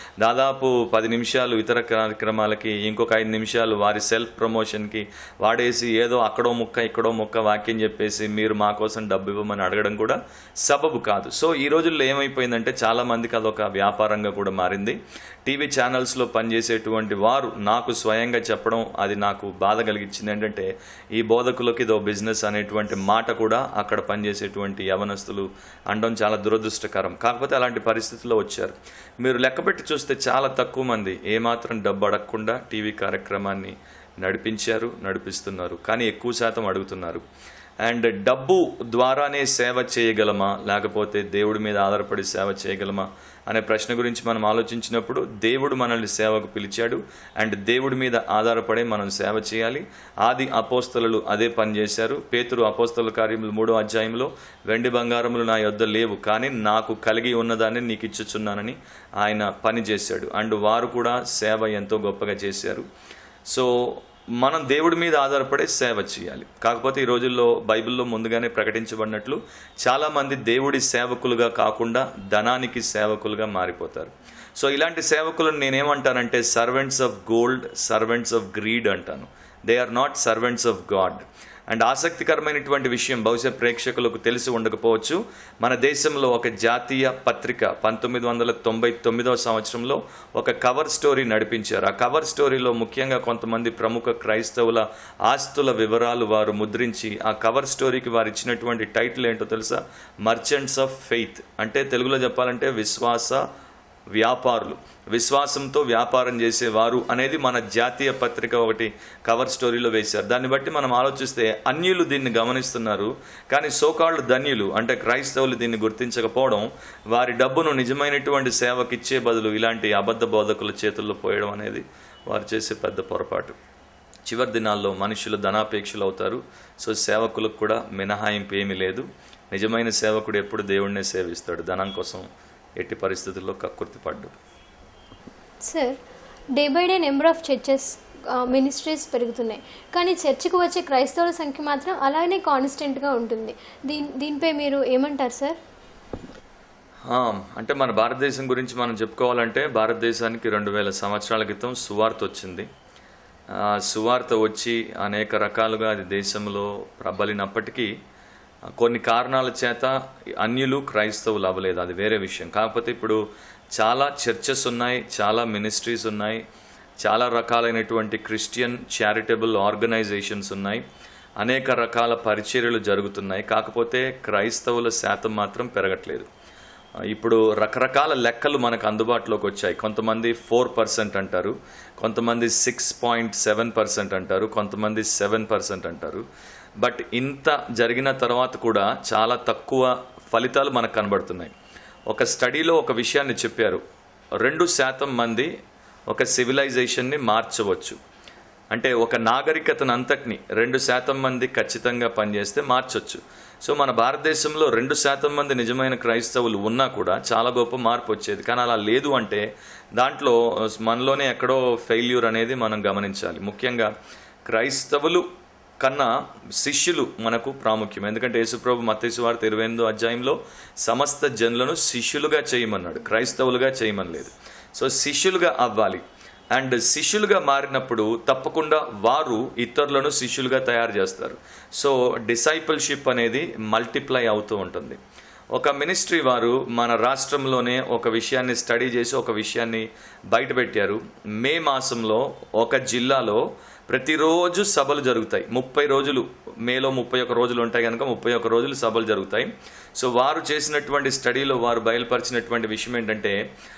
దాదాపు పది నిమిషాలు ఇతర కార్యక్రమాలకి ఇంకొక ఐదు నిమిషాలు వారి సెల్ఫ్ ప్రమోషన్కి వాడేసి ఏదో అక్కడో ముక్క ఇక్కడో ముక్క వాక్యం చెప్పేసి మీరు మా కోసం డబ్బు ఇవ్వమని అడగడం కూడా సబబు కాదు సో ఈ రోజుల్లో ఏమైపోయిందంటే చాలా మందికి అదొక వ్యాపారంగా కూడా మారింది టీవీ ఛానల్స్లో పనిచేసేటువంటి వారు నాకు స్వయంగా చెప్పడం అది నాకు బాధ కలిగించింది ఏంటంటే ఈ బోధకులకి ఇదో బిజినెస్ అనేటువంటి మాట కూడా అక్కడ పనిచేసేటువంటి యవనస్తులు అనడం చాలా దురదృష్టకరం కాకపోతే అలాంటి పరిస్థితుల్లో వచ్చారు మీరు లెక్కపెట్టి చూస్తే చాలా తక్కువ మంది ఏమాత్రం డబ్బు అడగకుండా టీవీ కార్యక్రమాన్ని నడిపించారు నడిపిస్తున్నారు కానీ ఎక్కువ శాతం అడుగుతున్నారు అండ్ డబ్బు ద్వారానే సేవ చేయగలమా లేకపోతే దేవుడి మీద ఆధారపడి సేవ చేయగలమా అనే ప్రశ్న గురించి మనం ఆలోచించినప్పుడు దేవుడు మనల్ని సేవకు పిలిచాడు అండ్ దేవుడి మీద ఆధారపడే మనం సేవ చేయాలి ఆది అపోస్తలు అదే పని చేశారు పేతురు అపోస్తల కార్యములు మూడో అధ్యాయంలో వెండి బంగారములు నా యొద్ద లేవు కానీ నాకు కలిగి ఉన్నదాన్ని నీకు ఇచ్చుచున్నానని ఆయన పని చేశాడు అండ్ వారు కూడా సేవ ఎంతో గొప్పగా చేశారు సో మనం దేవుడి మీద ఆధారపడే సేవ చేయాలి కాకపోతే ఈ రోజుల్లో బైబిల్లో ముందుగానే ప్రకటించబడినట్లు చాలామంది దేవుడి సేవకులుగా కాకుండా ధనానికి సేవకులుగా మారిపోతారు సో ఇలాంటి సేవకులను నేనేమంటానంటే servants of gold servants of greed అంటాను they are not servants of God and ఆసక్తికరమైనటువంటి విషయం బహుశా ప్రేక్షకులకు తెలిసి ఉండకపోవచ్చు మన దేశంలో ఒక జాతీయ పత్రిక పంతొమ్మిది వందల తొంభై తొమ్మిదవ సంవత్సరంలో ఒక కవర్ స్టోరీ నడిపించారు ఆ కవర్ స్టోరీలో ముఖ్యంగా కొంతమంది ప్రముఖ క్రైస్తవుల ఆస్తుల వివరాలు వారు ముద్రించి ఆ కవర్ స్టోరీకి వారు ఇచ్చినటువంటి టైటిల్ ఏంటో తెలుసా మర్చెంట్స్ ఆఫ్ ఫెయిత్ అంటే తెలుగులో చెప్పాలంటే విశ్వాస వ్యాపారులు విశ్వాసంతో వ్యాపారం చేసేవారు అనేది మన జాతీయ పత్రిక ఒకటి కవర్ స్టోరీలో వేశారు దాన్ని బట్టి మనం ఆలోచిస్తే అన్యులు దీన్ని గమనిస్తున్నారు కానీ సోకాళ్ళు ధన్యులు అంటే క్రైస్తవులు దీన్ని గుర్తించకపోవడం వారి డబ్బును నిజమైనటువంటి సేవకిచ్చే బదులు ఇలాంటి అబద్ధ బోధకుల చేతుల్లో పోయడం అనేది వారు చేసే పెద్ద పొరపాటు చివరి దినాల్లో మనుషులు ధనాపేక్షలు అవుతారు సో సేవకులకు కూడా మినహాయింపు ఏమీ లేదు నిజమైన సేవకుడు ఎప్పుడు దేవుడినే సేవిస్తాడు ధనం కోసం ఎట్టి పరిస్థితుల్లో కక్కుర్తి పడ్డు sir day by day number of churches ministries పెరుగుతున్నాయి కానీ చర్చికి వచ్చే క్రైస్తవుల సంఖ్య మాత్రం అలానే కాన్స్టెంట్గా ఉంటుంది దీని దీనిపై మీరు ఏమంటారు సార్ ఆ, అంటే మన భారతదేశం గురించి మనం చెప్పుకోవాలంటే భారతదేశానికి రెండు వేల సంవత్సరాల క్రితం సువార్త వచ్చింది ఆ, సువార్త వచ్చి అనేక రకాలుగా అది దేశంలో ప్రబలినప్పటికీ ఆ, కొన్ని కారణాల చేత అన్యులు క్రైస్తవులు అవ్వలేదు అది వేరే విషయం కాకపోతే ఇప్పుడు చాలా చర్చెస్ ఉన్నాయి చాలా మినిస్ట్రీస్ ఉన్నాయి చాలా రకాలైనటువంటి క్రిస్టియన్ చారిటబుల్ ఆర్గనైజేషన్స్ ఉన్నాయి అనేక రకాల పరిచర్యలు జరుగుతున్నాయి కాకపోతే క్రైస్తవుల శాతం మాత్రం పెరగట్లేదు ఇప్పుడు రకరకాల లెక్కలు మనకు అందుబాటులోకి వచ్చాయి కొంతమంది ఫోర్ పర్సెంట్ అంటారు కొంతమంది సిక్స్ పాయింట్ సెవెన్ పర్సెంట్ అంటారు కొంతమంది సెవెన్ పర్సెంట్ అంటారు బట్ ఇంత జరిగిన తర్వాత కూడా చాలా తక్కువ ఫలితాలు మనకు కనబడుతున్నాయి ఒక స్టడీలో ఒక విషయాన్ని చెప్పారు రెండు శాతం మంది ఒక సివిలైజేషన్ని మార్చవచ్చు అంటే ఒక నాగరికతను అంతటిని రెండు శాతం మంది ఖచ్చితంగా పనిచేస్తే మార్చొచ్చు సో మన భారతదేశంలో రెండు శాతం మంది నిజమైన క్రైస్తవులు ఉన్నా కూడా చాలా గొప్ప మార్పు వచ్చేది కానీ అలా లేదు అంటే దాంట్లో మనలోనే ఎక్కడో ఫెయిల్యూర్ అనేది మనం గమనించాలి ముఖ్యంగా క్రైస్తవులు కన్నా శిష్యులు మనకు ప్రాముఖ్యం ఎందుకంటే యేసుప్రభు మత్తేసు వార్త ఇరవై ఎనిమిదో అధ్యాయంలో సమస్త జనులను శిష్యులుగా చేయమన్నాడు క్రైస్తవులుగా చేయమని లేదు సో శిష్యులుగా అవ్వాలి అండ్ శిష్యులుగా మారినప్పుడు తప్పకుండా వారు ఇతరులను శిష్యులుగా తయారు చేస్తారు సో డిసైపుల్షిప్ అనేది మల్టిప్లై అవుతూ ఉంటుంది ఒక మినిస్ట్రీ వారు మన రాష్ట్రంలోనే ఒక విషయాన్ని స్టడీ చేసి ఒక విషయాన్ని బయటపెట్టారు మే మాసంలో ఒక జిల్లాలో ప్రతిరోజు సభలు జరుగుతాయి ముప్పై రోజులు మేలో ముప్పై ఒక్క రోజులు ఉంటాయి కనుక ముప్పై ఒక్క రోజులు సభలు జరుగుతాయి సో వారు చేసినటువంటి స్టడీలో వారు బయలుపరిచినటువంటి విషయం ఏంటంటే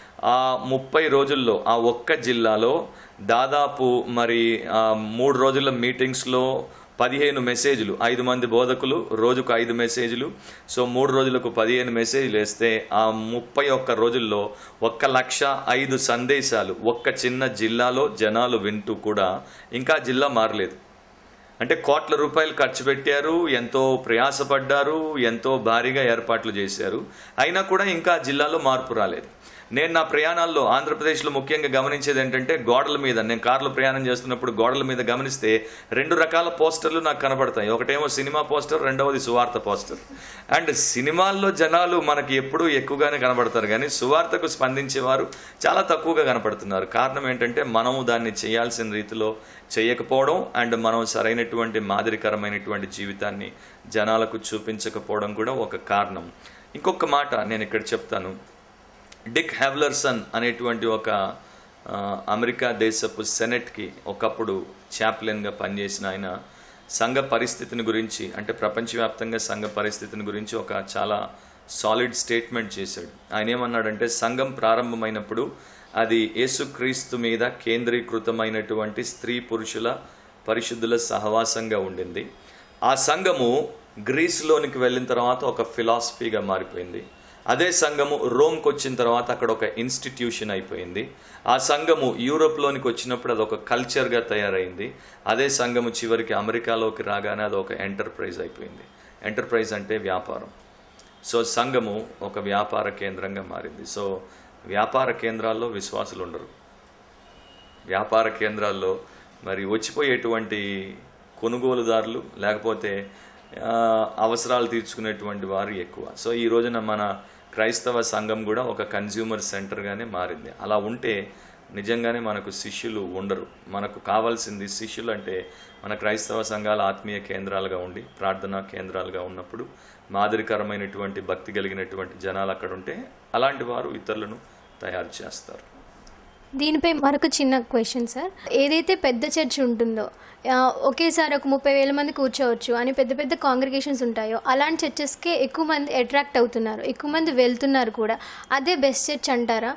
ఆ ముప్పై రోజుల్లో ఆ ఒక్క జిల్లాలో దాదాపు మరి ఆ మూడు రోజుల మీటింగ్స్లో పదిహేను మెసేజ్లు ఐదు మంది బోధకులు రోజుకు ఐదు మెసేజ్లు సో మూడు రోజులకు పదిహేను మెసేజ్లు వేస్తే ఆ ముప్పై ఒక్క రోజుల్లో ఒక్క లక్ష ఐదు సందేశాలు ఒక్క చిన్న జిల్లాలో జనాలు వింటూ కూడా ఇంకా జిల్లా మారలేదు అంటే కోట్ల రూపాయలు ఖర్చు పెట్టారు ఎంతో ప్రయాసపడ్డారు ఎంతో భారీగా ఏర్పాట్లు చేశారు అయినా కూడా ఇంకా జిల్లాలో మార్పు రాలేదు నేను నా ప్రయాణాల్లో ఆంధ్రప్రదేశ్లో ముఖ్యంగా గమనించేది ఏంటంటే గోడల మీద నేను కార్లో ప్రయాణం చేస్తున్నప్పుడు గోడల మీద గమనిస్తే రెండు రకాల పోస్టర్లు నాకు కనబడతాయి ఒకటేమో సినిమా పోస్టర్ రెండవది సువార్త పోస్టర్ అండ్ సినిమాల్లో జనాలు మనకి ఎప్పుడూ ఎక్కువగానే కనబడతారు కానీ సువార్తకు స్పందించేవారు చాలా తక్కువగా కనపడుతున్నారు కారణం ఏంటంటే మనము దాన్ని చేయాల్సిన రీతిలో చేయకపోవడం అండ్ మనం సరైనటువంటి మాదిరికరమైనటువంటి జీవితాన్ని జనాలకు చూపించకపోవడం కూడా ఒక కారణం ఇంకొక మాట నేను ఇక్కడ చెప్తాను డిక్ హ్యావ్లర్సన్ అనేటువంటి ఒక ఆ, అమెరికా దేశపు సెనెట్కి ఒకప్పుడు చాప్లెన్గా పనిచేసిన ఆయన సంఘ పరిస్థితిని గురించి అంటే ప్రపంచవ్యాప్తంగా సంఘ పరిస్థితిని గురించి ఒక చాలా సాలిడ్ స్టేట్మెంట్ చేశాడు ఆయన ఏమన్నాడంటే సంఘం ప్రారంభమైనప్పుడు అది యేసుక్రీస్తు మీద కేంద్రీకృతమైనటువంటి స్త్రీ పురుషుల పరిశుద్ధుల సహవాసంగా ఉండింది ఆ సంఘము గ్రీస్లోనికి వెళ్ళిన తర్వాత ఒక ఫిలాసఫీగా మారిపోయింది అదే సంఘము రోమ్కి వచ్చిన తర్వాత అక్కడ ఒక ఇన్స్టిట్యూషన్ అయిపోయింది ఆ సంఘము యూరోప్లోనికి వచ్చినప్పుడు అది ఒక కల్చర్గా తయారైంది అదే సంఘము చివరికి అమెరికాలోకి రాగానే అది ఒక ఎంటర్ప్రైజ్ అయిపోయింది ఎంటర్ప్రైజ్ అంటే వ్యాపారం సో సంఘము ఒక వ్యాపార కేంద్రంగా మారింది సో వ్యాపార కేంద్రాల్లో విశ్వాసులు ఉండరు వ్యాపార కేంద్రాల్లో మరి వచ్చిపోయేటువంటి కొనుగోలుదారులు లేకపోతే ఆ, అవసరాలు తీర్చుకునేటువంటి వారు ఎక్కువ సో ఈ రోజున మన క్రైస్తవ సంఘం కూడా ఒక కన్జ్యూమర్ సెంటర్గానే మారింది అలా ఉంటే నిజంగానే మనకు శిష్యులు ఉండరు మనకు కావాల్సింది శిష్యులు అంటే మన క్రైస్తవ సంఘాల ఆత్మీయ కేంద్రాలుగా ఉండి ప్రార్థనా కేంద్రాలుగా ఉన్నప్పుడు మాదిరికరమైనటువంటి భక్తి కలిగినటువంటి జనాలు అక్కడ ఉంటే అలాంటి వారు ఇతరులను తయారు చేస్తారు దీనిపై మరొక చిన్న క్వశ్చన్ సార్ ఏదైతే పెద్ద చర్చ్ ఉంటుందో ఆ, ఒకేసారి ఒక ముప్పై వేల మంది కూర్చోవచ్చు అని పెద్ద పెద్ద కాంగ్రిగేషన్స్ ఉంటాయో అలాంటి చర్చెస్కే ఎక్కువ మంది అట్రాక్ట్ అవుతున్నారు ఎక్కువ మంది వెళ్తున్నారు కూడా అదే బెస్ట్ చర్చ్ అంటారా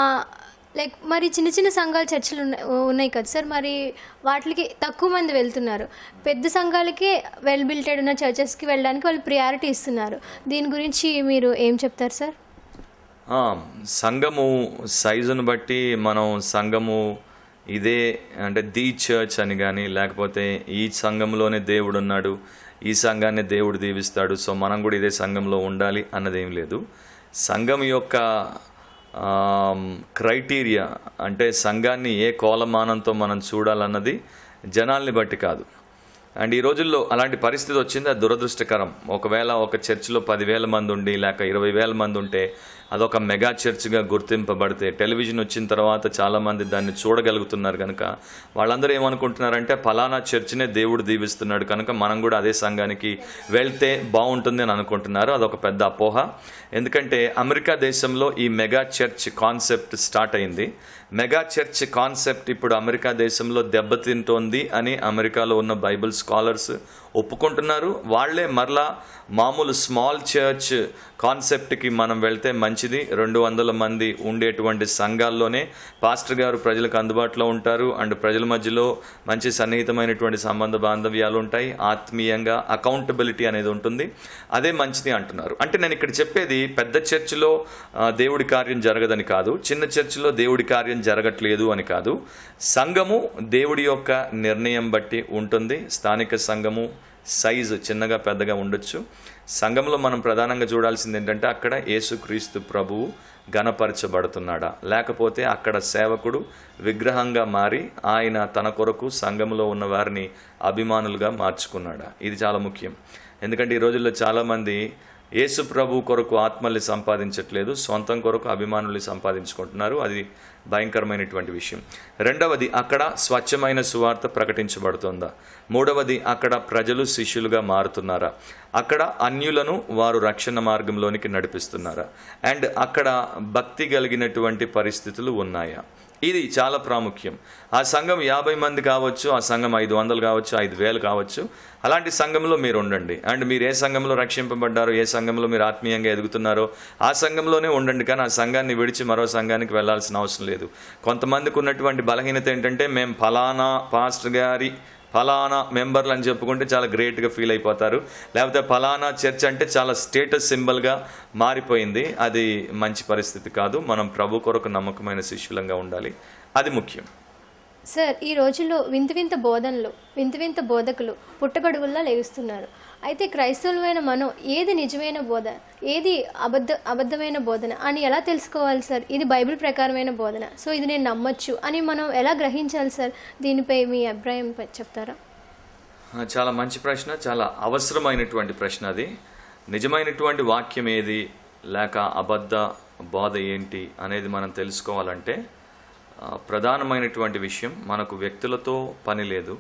లైక్ మరి చిన్న చిన్న సంఘాల చర్చలు ఉన్నాయి ఉన్నాయి కదా సార్ మరి వాటికి తక్కువ మంది వెళ్తున్నారు పెద్ద సంఘాలకే వెల్ బిల్టెడ్ ఉన్న చర్చెస్కి వెళ్ళడానికి వాళ్ళు ప్రియారిటీ ఇస్తున్నారు దీని గురించి మీరు ఏం చెప్తారు సార్ ఆ, సంఘము సైజును బట్టి మనం సంఘము ఇదే అంటే ది చర్చ్ అని కానీ లేకపోతే ఈ సంఘంలోనే దేవుడు ఉన్నాడు ఈ సంఘాన్ని దేవుడు దీవిస్తాడు సో మనం కూడా ఇదే సంఘంలో ఉండాలి అన్నదేం లేదు సంఘం యొక్క క్రైటీరియా అంటే సంఘాన్ని ఏ కోలమానంతో మనం చూడాలన్నది జనాల్ని బట్టి కాదు అండ్ ఈ రోజుల్లో అలాంటి పరిస్థితి వచ్చింది అది దురదృష్టకరం ఒకవేళ ఒక చర్చిలో పదివేల మంది ఉండి లేక ఇరవై వేల మంది ఉంటే అదొక మెగా చర్చ్గా గుర్తింపబడితే టెలివిజన్ వచ్చిన తర్వాత చాలామంది దాన్ని చూడగలుగుతున్నారు కనుక వాళ్ళందరూ ఏమనుకుంటున్నారంటే ఫలానా చర్చినే దేవుడు దీవిస్తున్నాడు కనుక మనం కూడా అదే సంఘానికి వెళ్తే బాగుంటుంది అని అనుకుంటున్నారు అదొక పెద్ద అపోహ ఎందుకంటే అమెరికా దేశంలో ఈ మెగా చర్చ్ కాన్సెప్ట్ స్టార్ట్ అయింది మెగా చర్చ్ కాన్సెప్ట్ ఇప్పుడు అమెరికా దేశంలో దెబ్బతింటోంది అని అమెరికాలో ఉన్న బైబిల్ స్కాలర్స్ ఒప్పుకుంటున్నారు వాళ్ళే మరలా మామూలు స్మాల్ చర్చ్ కాన్సెప్ట్కి మనం వెళ్తే మంచిది రెండు వందల మంది ఉండేటువంటి సంఘాల్లోనే పాస్టర్ గారు ప్రజలకు అందుబాటులో ఉంటారు అండ్ ప్రజల మధ్యలో మంచి సన్నిహితమైనటువంటి సంబంధ బాంధవ్యాలు ఉంటాయి ఆత్మీయంగా అకౌంటబిలిటీ అనేది ఉంటుంది అదే మంచిది అంటున్నారు అంటే నేను ఇక్కడ చెప్పేది పెద్ద చర్చిలో ఆ, దేవుడి కార్యం జరగదని కాదు చిన్న చర్చిలో దేవుడి కార్యం జరగట్లేదు అని కాదు సంఘము దేవుడి యొక్క నిర్ణయం బట్టి ఉంటుంది స్థానిక సంఘము సైజు చిన్నగా పెద్దగా ఉండొచ్చు సంఘంలో మనం ప్రధానంగా చూడాల్సింది ఏంటంటే అక్కడ యేసుక్రీస్తు ప్రభువు గణపరచబడుతున్నాడా లేకపోతే అక్కడ సేవకుడు విగ్రహంగా మారి ఆయన తన కొరకు సంఘంలో ఉన్న వారిని అభిమానులుగా మార్చుకున్నాడా ఇది చాలా ముఖ్యం ఎందుకంటే ఈ రోజుల్లో చాలామంది యేసు ప్రభు కొరకు ఆత్మల్ని సంపాదించట్లేదు సొంతం కొరకు అభిమానుల్ని సంపాదించుకుంటున్నారు అది భయంకరమైనటువంటి విషయం రెండవది అక్కడ స్వచ్ఛమైన సువార్త ప్రకటించబడుతుందా మూడవది అక్కడ ప్రజలు శిష్యులుగా మారుతున్నారా అక్కడ అన్యులను వారు రక్షణ మార్గంలోనికి నడిపిస్తున్నారా అండ్ అక్కడ భక్తి కలిగినటువంటి పరిస్థితులు ఉన్నాయా ఇది చాలా ప్రాముఖ్యం ఆ సంఘం యాభై మంది కావచ్చు ఆ సంఘం ఐదు వందలు కావచ్చు ఐదు వేలు కావచ్చు అలాంటి సంఘంలో మీరు ఉండండి అండ్ మీరు ఏ సంఘంలో రక్షింపబడ్డారో ఏ సంఘంలో మీరు ఆత్మీయంగా ఎదుగుతున్నారో ఆ సంఘంలోనే ఉండండి కానీ ఆ సంఘాన్ని విడిచి మరో సంఘానికి వెళ్ళాల్సిన అవసరం లేదు కొంతమందికి ఉన్నటువంటి బలహీనత ఏంటంటే మేము ఫలానా పాస్టర్ గారి ఫలానా మెంబర్లు అని చెప్పుకుంటే చాలా గ్రేట్గా ఫీల్ అయిపోతారు లేకపోతే ఫలానా చర్చ్ అంటే చాలా స్టేటస్ సింబల్గా మారిపోయింది అది మంచి పరిస్థితి కాదు మనం ప్రభు కొరకు నమ్మకమైన శిష్యులంగా ఉండాలి అది ముఖ్యం సార్ ఈ రోజుల్లో వింత వింత బోధనలు వింత వింత బోధకులు పుట్టగొడుగుల్లా లేస్తున్నారు అయితే క్రైస్తవులమైన మనం ఏది నిజమైన బోధ ఏది అబద్ధ అబద్ధమైన బోధన అని ఎలా తెలుసుకోవాలి సార్ ఇది బైబిల్ ప్రకారమైన బోధన సో ఇది నేను నమ్మొచ్చు అని మనం ఎలా గ్రహించాలి సార్ దీనిపై మీ అభిప్రాయం ప- చెప్తారా ఆ, చాలా మంచి ప్రశ్న చాలా అవసరమైనటువంటి ప్రశ్న అది నిజమైనటువంటి వాక్యం ఏది లేక అబద్ధ బోధ ఏంటి అనేది మనం తెలుసుకోవాలంటే ఆ, ప్రధానమైనటువంటి విషయం మనకు వ్యక్తులతో పని లేదు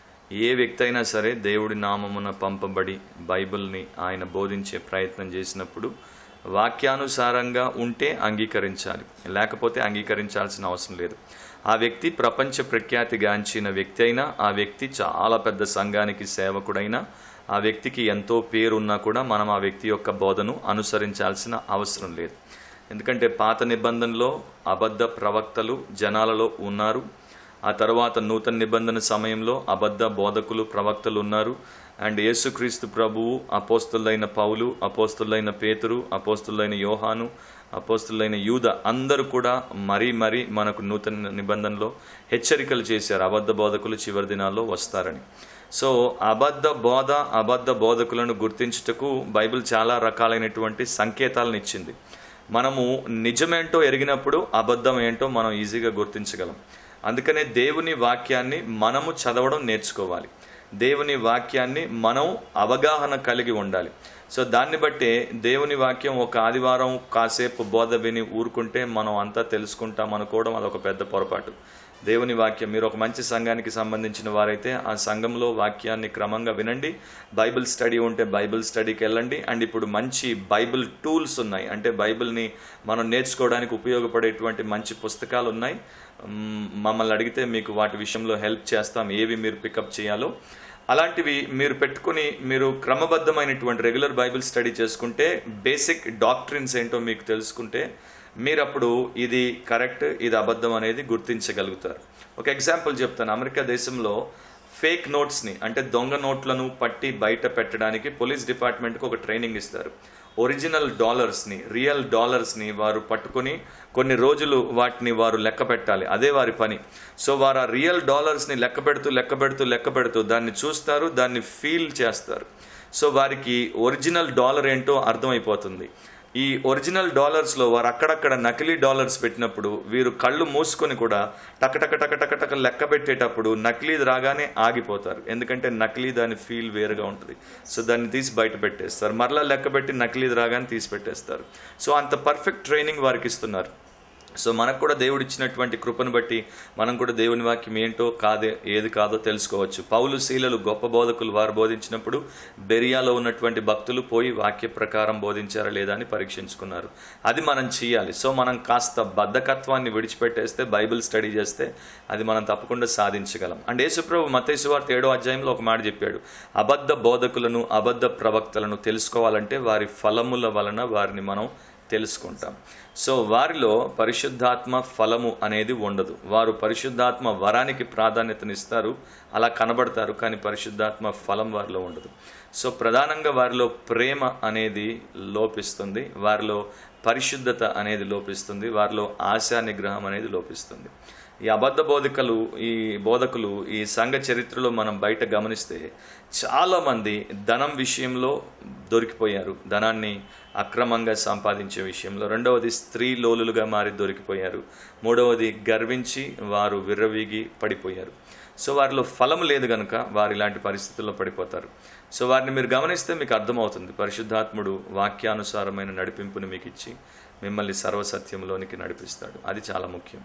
ఏ వ్యక్తి అయినా సరే దేవుడి నామమున పంపబడి బైబిల్ని ఆయన బోధించే ప్రయత్నం చేసినప్పుడు వాక్యానుసారంగా ఉంటే అంగీకరించాలి లేకపోతే అంగీకరించాల్సిన అవసరం లేదు ఆ వ్యక్తి ప్రపంచ ప్రఖ్యాతిగాంచిన వ్యక్తి అయినా ఆ వ్యక్తి చాలా పెద్ద సంఘానికి సేవకుడైనా ఆ వ్యక్తికి ఎంతో పేరున్నా కూడా మనం ఆ వ్యక్తి యొక్క బోధను అనుసరించాల్సిన అవసరం లేదు ఎందుకంటే పాత నిబంధనలో అబద్ధ ప్రవక్తలు జనాలలో ఉన్నారు ఆ తర్వాత నూతన నిబంధన సమయంలో అబద్ధ బోధకులు ప్రవక్తలు ఉన్నారు అండ్ యేసుక్రీస్తు ప్రభువు అపోస్తులైన పౌలు అపోస్తులైన పేతురు అపోస్తులైన యోహాను అపోస్తులైన యూద అందరూ కూడా మరీ మరీ మనకు నూతన నిబంధనలో హెచ్చరికలు చేశారు అబద్ధ బోధకులు చివరి దినాల్లో వస్తారని సో అబద్ధ బోధ అబద్ధ బోధకులను గుర్తించుటకు బైబిల్ చాలా రకాలైనటువంటి సంకేతాలను ఇచ్చింది మనము నిజమేంటో ఎరిగినప్పుడు అబద్ధం ఏంటో మనం ఈజీగా గుర్తించగలం అందుకనే దేవుని వాక్యాన్ని మనము చదవడం నేర్చుకోవాలి దేవుని వాక్యాన్ని మనం అవగాహన కలిగి ఉండాలి సో దాన్ని బట్టే దేవుని వాక్యం ఒక ఆదివారం కాసేపు బోధ విని ఊరుకుంటే మనం అంతా తెలుసుకుంటాం అనుకోవడం అదొక పెద్ద పొరపాటు దేవుని వాక్యం మీరు ఒక మంచి సంఘానికి సంబంధించిన వారైతే ఆ సంఘంలో వాక్యాన్ని క్రమంగా వినండి బైబిల్ స్టడీ ఉంటే బైబిల్ స్టడీకి వెళ్ళండి అండ్ ఇప్పుడు మంచి బైబిల్ టూల్స్ ఉన్నాయి అంటే బైబిల్ని మనం నేర్చుకోవడానికి ఉపయోగపడేటువంటి మంచి పుస్తకాలు ఉన్నాయి మ్, మమ్మల్ని అడిగితే మీకు వాటి విషయంలో హెల్ప్ చేస్తాం ఏవి మీరు పికప్ చేయాలో అలాంటివి మీరు పెట్టుకుని మీరు క్రమబద్ధమైనటువంటి రెగ్యులర్ బైబిల్ స్టడీ చేసుకుంటే బేసిక్ డాక్ట్రిన్స్ ఏంటో మీకు తెలుసుకుంటే మీరు అప్పుడు ఇది కరెక్ట్ ఇది అబద్ధం అనేది గుర్తించగలుగుతారు ఒక ఎగ్జాంపుల్ చెప్తాను అమెరికా దేశంలో ఫేక్ నోట్స్ని అంటే దొంగ నోట్లను పట్టి బయట పెట్టడానికి పోలీస్ డిపార్ట్మెంట్కి ఒక ట్రైనింగ్ ఇస్తారు ఒరిజినల్ డాలర్స్ని రియల్ డాలర్స్ని వారు పట్టుకొని కొన్ని రోజులు వాటిని వారు లెక్క పెట్టాలి అదే వారి పని సో వారు ఆ రియల్ డాలర్స్ని లెక్క పెడుతూ లెక్క పెడుతూ లెక్క పెడుతూ దాన్ని చూస్తారు దాన్ని ఫీల్ చేస్తారు సో వారికి ఒరిజినల్ డాలర్ ఏంటో అర్థమైపోతుంది ఈ ఒరిజినల్ డాలర్స్లో వారు అక్కడక్కడ నకిలీ డాలర్స్ పెట్టినప్పుడు వీరు కళ్ళు మూసుకొని కూడా టక టక టక టక టక లెక్క పెట్టేటప్పుడు నకిలీది రాగానే ఆగిపోతారు ఎందుకంటే నకిలీ దాని ఫీల్ వేరుగా ఉంటుంది సో దాన్ని తీసి బయట పెట్టేస్తారు మరలా లెక్క పెట్టి నకిలీది రాగానే తీసి పెట్టేస్తారు సో అంత పర్ఫెక్ట్ ట్రైనింగ్ వారికి ఇస్తున్నారు సో మనకు కూడా దేవుడు ఇచ్చినటువంటి కృపను బట్టి మనం కూడా దేవుని వాక్యం ఏంటో కాదే ఏది కాదో తెలుసుకోవచ్చు పౌలు శీలలు గొప్ప బోధకులు వారు బోధించినప్పుడు బెరియాలో ఉన్నటువంటి భక్తులు పోయి వాక్య ప్రకారం బోధించారా లేదా అని పరీక్షించుకున్నారు అది మనం చేయాలి సో మనం కాస్త బద్ధకత్వాన్ని విడిచిపెట్టేస్తే బైబిల్ స్టడీ చేస్తే అది మనం తప్పకుండా సాధించగలం అండ్ యేసుప్రభు మతేసు వార్త ఏడో అధ్యాయంలో ఒక మాట చెప్పాడు అబద్ధ బోధకులను అబద్ధ ప్రవక్తలను తెలుసుకోవాలంటే వారి ఫలముల వలన వారిని మనం తెలుసుకుంటాం సో వారిలో పరిశుద్ధాత్మ ఫలము అనేది ఉండదు వారు పరిశుద్ధాత్మ వరానికి ప్రాధాన్యతనిస్తారు అలా కనబడతారు కానీ పరిశుద్ధాత్మ ఫలం వారిలో ఉండదు సో ప్రధానంగా వారిలో ప్రేమ అనేది లోపిస్తుంది వారిలో పరిశుద్ధత అనేది లోపిస్తుంది వారిలో ఆశా నిగ్రహం అనేది లోపిస్తుంది ఈ అబద్ధ బోధకులు ఈ బోధకులు ఈ సంఘ చరిత్రలో మనం బయట గమనిస్తే చాలామంది ధనం విషయంలో దొరికిపోయారు ధనాన్ని అక్రమంగా సంపాదించే విషయంలో రెండవది స్త్రీ లోలులుగా మారి దొరికిపోయారు మూడవది గర్వించి వారు విర్రవీగి పడిపోయారు సో వారిలో ఫలం లేదు కనుక వారు ఇలాంటి పరిస్థితుల్లో పడిపోతారు సో వారిని మీరు గమనిస్తే మీకు అర్థమవుతుంది పరిశుద్ధాత్ముడు వాక్యానుసారమైన నడిపింపుని మీకు ఇచ్చి మిమ్మల్ని సర్వసత్యంలోనికి నడిపిస్తాడు అది చాలా ముఖ్యం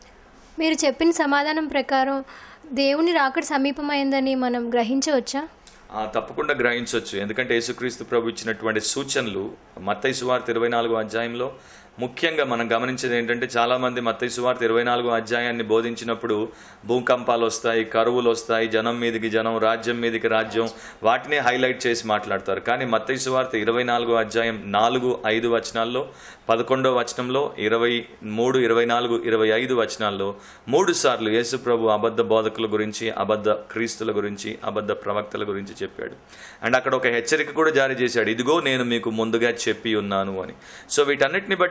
మీరు చెప్పిన సమాధానం ప్రకారం దేవుని రాకడ సమీపమైందని మనం గ్రహించవచ్చా ఆ, తప్పకుండా గ్రహించవచ్చు ఎందుకంటే యేసుక్రీస్తు ప్రభు ఇచ్చినటువంటి సూచనలు మత్తయి సువార్త ఇరవై నాలుగో అధ్యాయంలో ముఖ్యంగా మనం గమనించేది ఏంటంటే చాలామంది మత్తయి సువార్త ఇరవై నాలుగో అధ్యాయాన్ని బోధించినప్పుడు భూకంపాలు వస్తాయి కరువులు వస్తాయి జనం మీదికి జనం రాజ్యం మీదికి రాజ్యం వాటిని హైలైట్ చేసి మాట్లాడతారు కానీ మత్తయి సువార్త ఇరవై నాలుగో అధ్యాయం నాలుగు ఐదు వచనాల్లో పదకొండో వచనంలో ఇరవై మూడు ఇరవై నాలుగు ఇరవై ఐదు వచనాల్లో మూడు సార్లు యేసు ప్రభు అబద్ధ బోధకుల గురించి అబద్ధ క్రీస్తుల గురించి అబద్ధ ప్రవక్తల గురించి చెప్పాడు అండ్ అక్కడ ఒక హెచ్చరిక కూడా జారీ చేశాడు ఇదిగో నేను మీకు ముందుగా చెప్పి ఉన్నాను అని సో వీటన్నిటిని బట్టి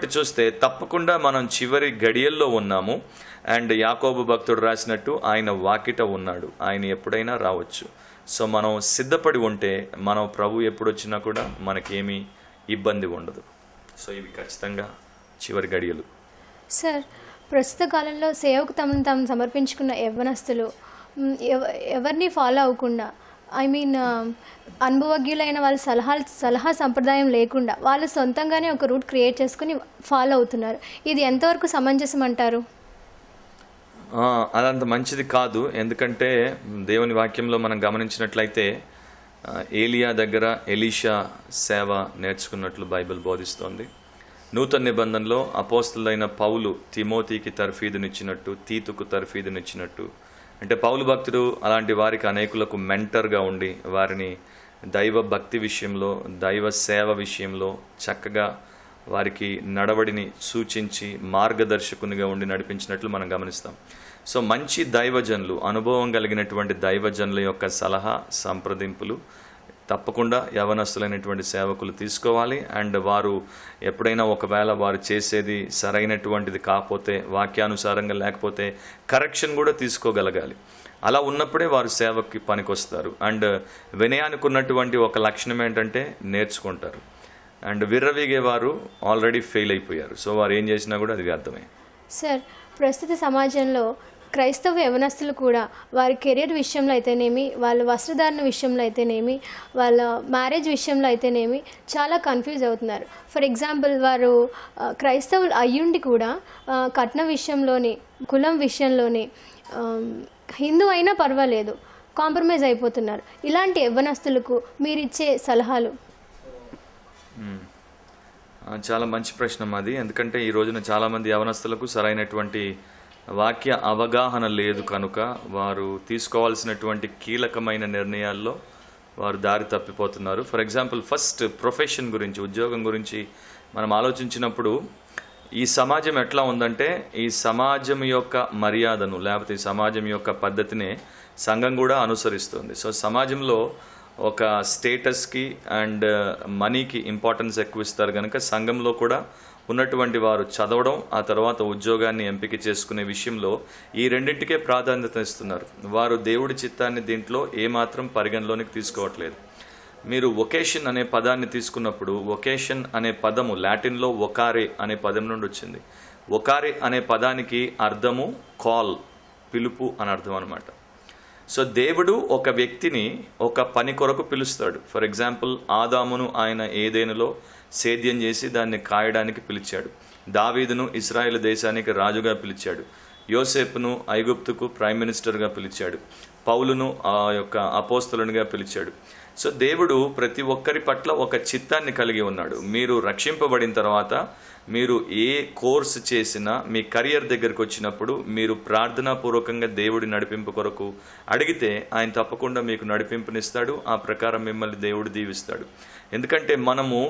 చూస్తే తప్పకుండా మనం చివరి గడియల్లో ఉన్నాము అండ్ యాకోబు భక్తుడు రాసినట్టు ఆయన వాకిట ఉన్నాడు ఆయన ఎప్పుడైనా రావచ్చు సో మనం సిద్ధపడి ఉంటే మనం ప్రభు ఎప్పుడు వచ్చినా కూడా మనకేమీ ఇబ్బంది ఉండదు సో ఇవి ఖచ్చితంగా చివరి గడియలు సార్ ప్రస్తుత కాలంలో సేవకు తమను తాము సమర్పించుకున్న యవ్వనస్తులు మ్, ఎవ- ఎవరిని ఫాలో అవ్వకుండా ఐ మీన్ అనుభవజ్ఞులైన వాళ్ళ సలహాలు సలహా సంప్రదాయం లేకుండా వాళ్ళు సొంతంగానే ఒక రూట్ క్రియేట్ చేసుకుని ఫాలో అవుతున్నారు ఇది ఎంతవరకు సమంజసం అంటారు ఆ, అదంత మంచిది కాదు ఎందుకంటే దేవుని వాక్యంలో మనం గమనించినట్లయితే ఆ, ఏలియా దగ్గర ఎలీషా సేవ నేర్చుకున్నట్లు బైబిల్ బోధిస్తోంది నూతన నిబంధనలో అపోస్తులైన పౌలు తిమోతికి తర్ఫీదునిచ్చినట్టు తీతుకు తర్ఫీదునిచ్చినట్టు అంటే పౌలు భక్తుడు అలాంటి వారికి అనేకులకు మెంటర్గా ఉండి వారిని దైవ భక్తి విషయంలో దైవ సేవ విషయంలో చక్కగా వారికి నడవడిని సూచించి మార్గదర్శకునిగా ఉండి నడిపించినట్లు మనం గమనిస్తాం సో మంచి దైవజనులు అనుభవం కలిగినటువంటి దైవజనుల యొక్క సలహా సంప్రదింపులు తప్పకుండా యవనస్తులైనటువంటి సేవకులు తీసుకోవాలి అండ్ వారు ఎప్పుడైనా ఒకవేళ వారు చేసేది సరైనటువంటిది కాకపోతే వాక్యానుసారంగా లేకపోతే కరెక్షన్ కూడా తీసుకోగలగాలి అలా ఉన్నప్పుడే వారు సేవకి పనికొస్తారు అండ్ వినయానికి ఉన్నటువంటి ఒక లక్షణం ఏంటంటే నేర్చుకుంటారు అండ్ విర్రవీగే వారు ఆల్రెడీ ఫెయిల్ అయిపోయారు సో వారు ఏం చేసినా కూడా అది వ్యర్థమే సార్ ప్రస్తుత సమాజంలో క్రైస్తవ యవనస్తులు కూడా వారి కెరీర్ విషయంలో అయితేనేమి వాళ్ళ వస్త్రధారణ విషయంలో అయితేనేమి వాళ్ళ మ్యారేజ్ విషయంలో అయితేనేమి చాలా కన్ఫ్యూజ్ అవుతున్నారు ఫర్ ఎగ్జాంపుల్ వారు ఆ, క్రైస్తవులు అయ్యుండి కూడా ఆ, కట్నం విషయంలోని కులం విషయంలోని ఆ, హిందూ అయినా పర్వాలేదు కాంప్రమైజ్ అయిపోతున్నారు ఇలాంటి యవ్వనస్తులకు మీరిచ్చే సలహాలు ఆ, చాలా మంచి ప్రశ్న అది ఎందుకంటే ఈ రోజున చాలామంది యవనస్తులకు సరైనటువంటి వాక్య అవగాహన లేదు కనుక వారు తీసుకోవాల్సినటువంటి కీలకమైన నిర్ణయాల్లో వారు దారి తప్పిపోతున్నారు ఫర్ ఎగ్జాంపుల్ ఫస్ట్ ప్రొఫెషన్ గురించి ఉద్యోగం గురించి మనం ఆలోచించినప్పుడు ఈ సమాజం ఎట్లా ఉందంటే ఈ సమాజం యొక్క మర్యాదను లేకపోతే ఈ సమాజం యొక్క పద్ధతినే సంఘం కూడా అనుసరిస్తుంది సో సమాజంలో ఒక స్టేటస్కి అండ్ మనీకి ఇంపార్టెన్స్ ఎక్కువ ఇస్తారు కనుక సంఘంలో కూడా ఉన్నటువంటి వారు చదవడం ఆ తర్వాత ఉద్యోగాన్ని ఎంపిక చేసుకునే విషయంలో ఈ రెండింటికే ప్రాధాన్యత ఇస్తున్నారు వారు దేవుడి చిత్తాన్ని దీంట్లో ఏమాత్రం పరిగణలోనికి తీసుకోవట్లేదు మీరు వొకేషన్ అనే పదాన్ని తీసుకున్నప్పుడు వొకేషన్ అనే పదము లాటిన్లో ఒకారే అనే పదం నుండి వచ్చింది ఒకారే అనే పదానికి అర్థము కాల్ పిలుపు అని అర్థం అనమాట సో దేవుడు ఒక వ్యక్తిని ఒక పని కొరకు పిలుస్తాడు ఫర్ ఎగ్జాంపుల్ ఆదామును ఆయన ఏదేనులో సేద్యం చేసి దాన్ని కాయడానికి పిలిచాడు దావీదును ఇస్రాయేల్ దేశానికి రాజుగా పిలిచాడు యోసేపును ఐగుప్తుకు ప్రైమ్ మినిస్టర్గా పిలిచాడు పౌలును ఆ యొక్క అపోస్తులనుగా పిలిచాడు సో దేవుడు ప్రతి ఒక్కరి పట్ల ఒక చిత్తాన్ని కలిగి ఉన్నాడు మీరు రక్షింపబడిన తర్వాత మీరు ఏ కోర్స్ చేసినా మీ కెరియర్ దగ్గరికి వచ్చినప్పుడు మీరు ప్రార్థనాపూర్వకంగా దేవుడి నడిపింపు కొరకు అడిగితే ఆయన తప్పకుండా మీకు నడిపింపునిస్తాడు ఆ ప్రకారం మిమ్మల్ని దేవుడు దీవిస్తాడు ఎందుకంటే మనము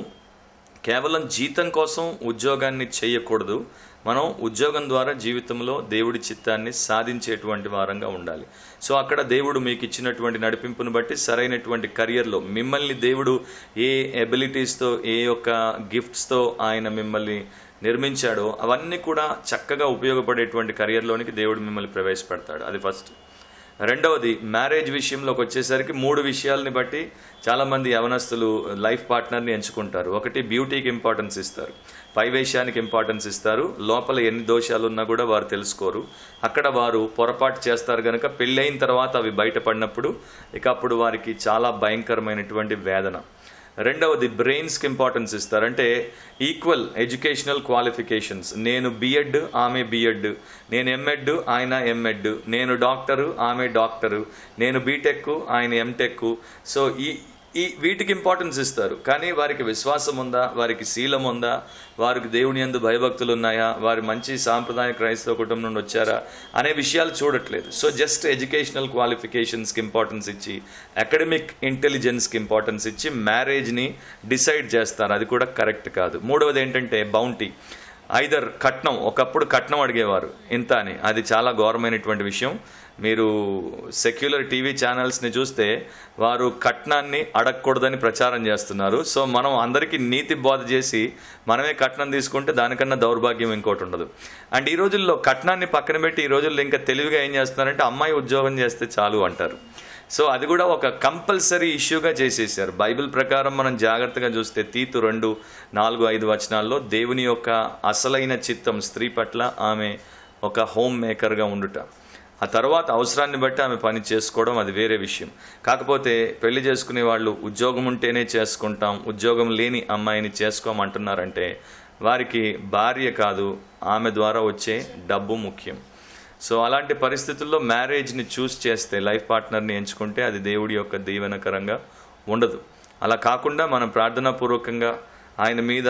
కేవలం జీతం కోసం ఉద్యోగాన్ని చేయకూడదు మనం ఉద్యోగం ద్వారా జీవితంలో దేవుడి చిత్తాన్ని సాధించేటువంటి వారంగా ఉండాలి సో అక్కడ దేవుడు మీకు ఇచ్చినటువంటి నడిపింపును బట్టి సరైనటువంటి కెరియర్లో మిమ్మల్ని దేవుడు ఏ ఎబిలిటీస్తో ఏ యొక్క గిఫ్ట్స్తో ఆయన మిమ్మల్ని నిర్మించాడో అవన్నీ కూడా చక్కగా ఉపయోగపడేటువంటి కెరియర్లోనికి దేవుడు మిమ్మల్ని ప్రవేశపెడతాడు అది ఫస్ట్ రెండవది మ్యారేజ్ విషయంలోకి వచ్చేసరికి మూడు విషయాలని బట్టి చాలామంది యవనస్తులు లైఫ్ పార్ట్నర్ని ఎంచుకుంటారు ఒకటి బ్యూటీకి ఇంపార్టెన్స్ ఇస్తారు పైవేశానికి ఇంపార్టెన్స్ ఇస్తారు లోపల ఎన్ని దోషాలు ఉన్నా కూడా వారు తెలుసుకోరు అక్కడ వారు పొరపాటు చేస్తారు కనుక పెళ్ళైన తర్వాత అవి బయటపడినప్పుడు ఇక అప్పుడు వారికి చాలా భయంకరమైనటువంటి వేదన రెండవది బ్రెయిన్స్కి ఇంపార్టెన్స్ ఇస్తారు అంటే ఈక్వల్ ఎడ్యుకేషనల్ క్వాలిఫికేషన్స్ నేను బిఎడ్ ఆమె బిఎడ్ నేను ఎంఎడ్ ఆయన ఎంఎడ్ నేను డాక్టరు ఆమె డాక్టరు నేను బీటెక్ ఆయన ఎంటెక్ సో ఈ ఈ వీటికి ఇంపార్టెన్స్ ఇస్తారు కానీ వారికి విశ్వాసం ఉందా వారికి శీలం ఉందా వారికి దేవుని యందు భయభక్తులు ఉన్నాయా వారి మంచి సాంప్రదాయ క్రైస్తవ కుటుంబం నుండి వచ్చారా అనే విషయాలు చూడట్లేదు సో జస్ట్ ఎడ్యుకేషనల్ క్వాలిఫికేషన్స్కి ఇంపార్టెన్స్ ఇచ్చి అకాడమిక్ ఇంటెలిజెన్స్కి ఇంపార్టెన్స్ ఇచ్చి మ్యారేజ్ని డిసైడ్ చేస్తారు అది కూడా కరెక్ట్ కాదు మూడవది ఏంటంటే బౌంటీ ఐదర్ కట్నం ఒకప్పుడు కట్నం అడిగేవారు ఇంత అని అది చాలా ఘోరమైనటువంటి విషయం మీరు సెక్యులర్ టీవీ ఛానల్స్ని చూస్తే వారు కట్నాన్ని అడగకూడదని ప్రచారం చేస్తున్నారు సో మనం అందరికీ నీతి బోధ చేసి మనమే కట్నం తీసుకుంటే దానికన్నా దౌర్భాగ్యం ఇంకోటి ఉండదు అండ్ ఈ రోజుల్లో కట్నాన్ని పక్కన పెట్టి ఈ రోజుల్లో ఇంకా తెలివిగా ఏం చేస్తున్నారంటే అమ్మాయి ఉద్యోగం చేస్తే చాలు అంటారు సో అది కూడా ఒక కంపల్సరీ ఇష్యూగా చేసేసారు బైబిల్ ప్రకారం మనం జాగ్రత్తగా చూస్తే తీతు రెండు నాలుగు ఐదు వచనాల్లో దేవుని యొక్క అసలైన చిత్తం స్త్రీ పట్ల ఆమె ఒక హోమ్ మేకర్గా ఉండుట ఆ తర్వాత అవసరాన్ని బట్టి ఆమె పని చేసుకోవడం అది వేరే విషయం కాకపోతే పెళ్లి చేసుకునే వాళ్ళు ఉద్యోగం ఉంటేనే చేసుకుంటాం ఉద్యోగం లేని అమ్మాయిని చేసుకోమంటున్నారంటే వారికి భార్య కాదు ఆమె ద్వారా వచ్చే డబ్బు ముఖ్యం సో అలాంటి పరిస్థితుల్లో మ్యారేజ్ని చూస్ చేస్తే లైఫ్ పార్ట్నర్ని ఎంచుకుంటే అది దేవుడి యొక్క దీవెనకరంగా ఉండదు అలా కాకుండా మనం ప్రార్థనాపూర్వకంగా ఆయన మీద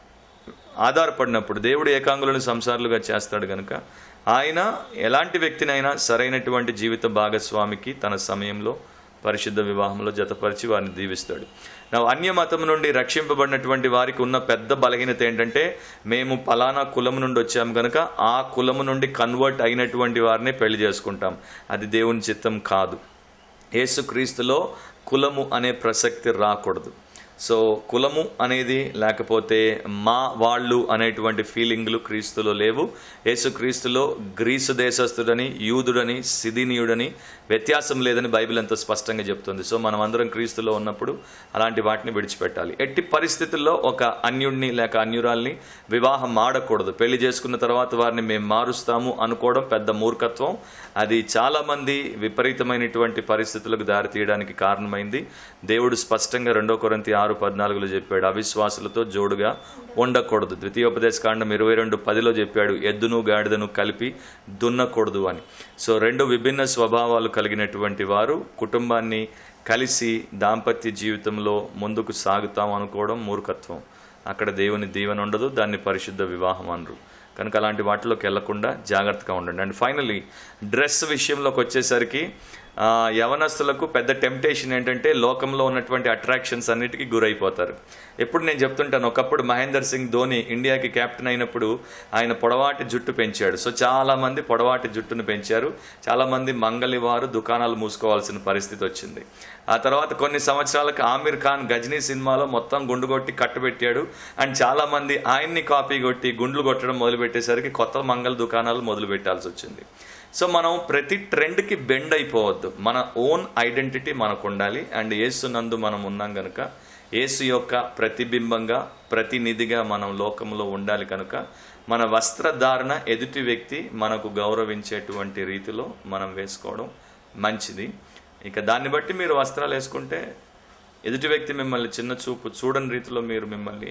ఆధారపడినప్పుడు దేవుడు ఏకాంగులను సంసారులుగా చేస్తాడు కనుక ఆయన ఎలాంటి వ్యక్తినైనా సరైనటువంటి జీవిత భాగస్వామికి తన సమయంలో పరిశుద్ధ వివాహంలో జతపరిచి వారిని దీవిస్తాడు నా అన్య మతం నుండి రక్షింపబడినటువంటి వారికి ఉన్న పెద్ద బలహీనత ఏంటంటే మేము పలానా కులము నుండి వచ్చాము కనుక ఆ కులము నుండి కన్వర్ట్ అయినటువంటి వారిని పెళ్లి చేసుకుంటాం అది దేవుని చిత్తం కాదు యేసుక్రీస్తులో కులము అనే ప్రసక్తి రాకూడదు సో కులము అనేది లేకపోతే మా వాళ్ళు అనేటువంటి ఫీలింగ్లు క్రీస్తులో లేవు యేసుక్రీస్తులో గ్రీసు దేశస్థుడని యూదుడని సిదినీయుడని వ్యత్యాసం లేదని బైబిల్ ఎంతో స్పష్టంగా చెప్తుంది సో మనం అందరం క్రీస్తులో ఉన్నప్పుడు అలాంటి వాటిని విడిచిపెట్టాలి ఎట్టి పరిస్థితుల్లో ఒక అన్యుడిని లేక అన్యురాల్ని వివాహం ఆడకూడదు పెళ్లి చేసుకున్న తర్వాత వారిని మేము మారుస్తాము అనుకోవడం పెద్ద మూర్ఖత్వం అది చాలామంది విపరీతమైనటువంటి పరిస్థితులకు దారితీయడానికి కారణమైంది దేవుడు స్పష్టంగా రెండో కొరంతి ఆరు పద్నాలుగులో చెప్పాడు అవిశ్వాసులతో జోడుగా ఉండకూడదు ద్వితీయోపదేశ కాండం ఇరవై రెండు పదిలో చెప్పాడు ఎద్దును గాడిదను కలిపి దున్నకూడదు అని సో రెండు విభిన్న స్వభావాలు కలిగినటువంటి వారు కుటుంబాన్ని కలిసి దాంపత్య జీవితంలో ముందుకు సాగుతాం అనుకోవడం మూర్ఖత్వం అక్కడ దేవుని దీవెన ఉండదు దాన్ని పరిశుద్ధ వివాహం అనరు కనుక అలాంటి వాటిలోకి వెళ్లకుండా జాగ్రత్తగా ఉండండి అండ్ ఫైనలీ డ్రెస్ విషయంలోకి వచ్చేసరికి ఆ, యవనస్తులకు పెద్ద టెంప్టేషన్ ఏంటంటే లోకంలో ఉన్నటువంటి అట్రాక్షన్స్ అన్నిటికీ గురైపోతారు ఎప్పుడు నేను చెప్తుంటాను ఒకప్పుడు మహేందర్ సింగ్ ధోని ఇండియాకి కెప్టెన్ అయినప్పుడు ఆయన పొడవాటి జుట్టు పెంచాడు సో చాలా మంది పొడవాటి జుట్టును పెంచారు చాలా మంది మంగళవారు దుకాణాలు మూసుకోవాల్సిన పరిస్థితి వచ్చింది ఆ తర్వాత కొన్ని సంవత్సరాలకు ఆమిర్ ఖాన్ గజనీ సినిమాలో మొత్తం గుండు కొట్టి కట్టబెట్టాడు అండ్ చాలా మంది ఆయన్ని కాపీ కొట్టి గుండ్లు కొట్టడం మొదలుపెట్టేసరికి కొత్త మంగళ దుకాణాలు మొదలు పెట్టాల్సి వచ్చింది సో మనం ప్రతి ట్రెండ్కి బెండ్ అయిపోవద్దు మన ఓన్ ఐడెంటిటీ మనకు ఉండాలి అండ్ యేసు నందు మనం ఉన్నాం కనుక యేసు యొక్క ప్రతిబింబంగా ప్రతినిధిగా మనం లోకంలో ఉండాలి కనుక మన వస్త్రధారణ ఎదుటి వ్యక్తి మనకు గౌరవించేటువంటి రీతిలో మనం వేసుకోవడం మంచిది ఇక దాన్ని బట్టి మీరు వస్త్రాలు వేసుకుంటే ఎదుటి వ్యక్తి మిమ్మల్ని చిన్న చూపు చూడని రీతిలో మీరు మిమ్మల్ని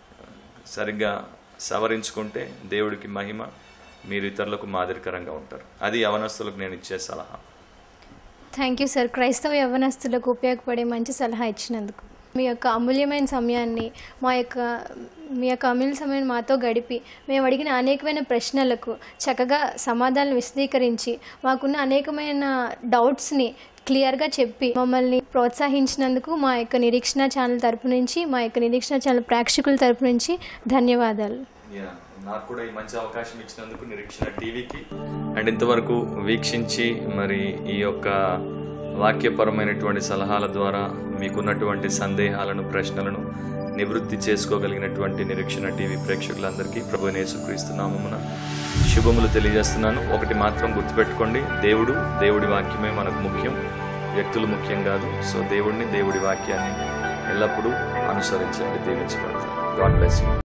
సరిగ్గా సవరించుకుంటే దేవుడికి మహిమ మీరు ఇతరులకు మాదిరికరంగా ఉంటారు అది యవనస్తులకు నేను ఇచ్చే సలహా థ్యాంక్ యూ సార్ క్రైస్తవ యవ్వనస్తులకు ఉపయోగపడే మంచి సలహా ఇచ్చినందుకు మీ యొక్క అమూల్యమైన సమయాన్ని మా యొక్క మీ యొక్క అమూల్య సమయాన్ని మాతో గడిపి మేము అడిగిన అనేకమైన ప్రశ్నలకు చక్కగా సమాధానాలు విశదీకరించి మాకున్న అనేకమైన డౌట్స్ని క్లియర్గా చెప్పి మమ్మల్ని ప్రోత్సహించినందుకు మా యొక్క నిరీక్షణ ఛానల్ తరపు నుంచి మా యొక్క నిరీక్షణ ఛానల్ ప్రేక్షకుల తరపు నుంచి ధన్యవాదాలు యా, నాకు కూడా ఈ మంచి అవకాశం ఇచ్చినందుకు నిరీక్షణ టీవీకి అండ్ ఇంతవరకు వీక్షించి మరి ఈ యొక్క వాక్యపరమైనటువంటి సలహాల ద్వారా మీకున్నటువంటి సందేహాలను ప్రశ్నలను నివృత్తి చేసుకోగలిగినటువంటి నిరీక్షణ టీవీ ప్రేక్షకులందరికీ ప్రభు యేసుక్రీస్తు నామమున శుభములు తెలియజేస్తున్నాను ఒకటి మాత్రం గుర్తుపెట్టుకోండి దేవుడు దేవుడి వాక్యమే మనకు ముఖ్యం వ్యక్తులు ముఖ్యం కాదు సో దేవుడిని దేవుడి వాక్యాన్ని ఎల్లప్పుడూ అనుసరించండి దీవించబడతారు గాడ్ బ్లెస్ యూ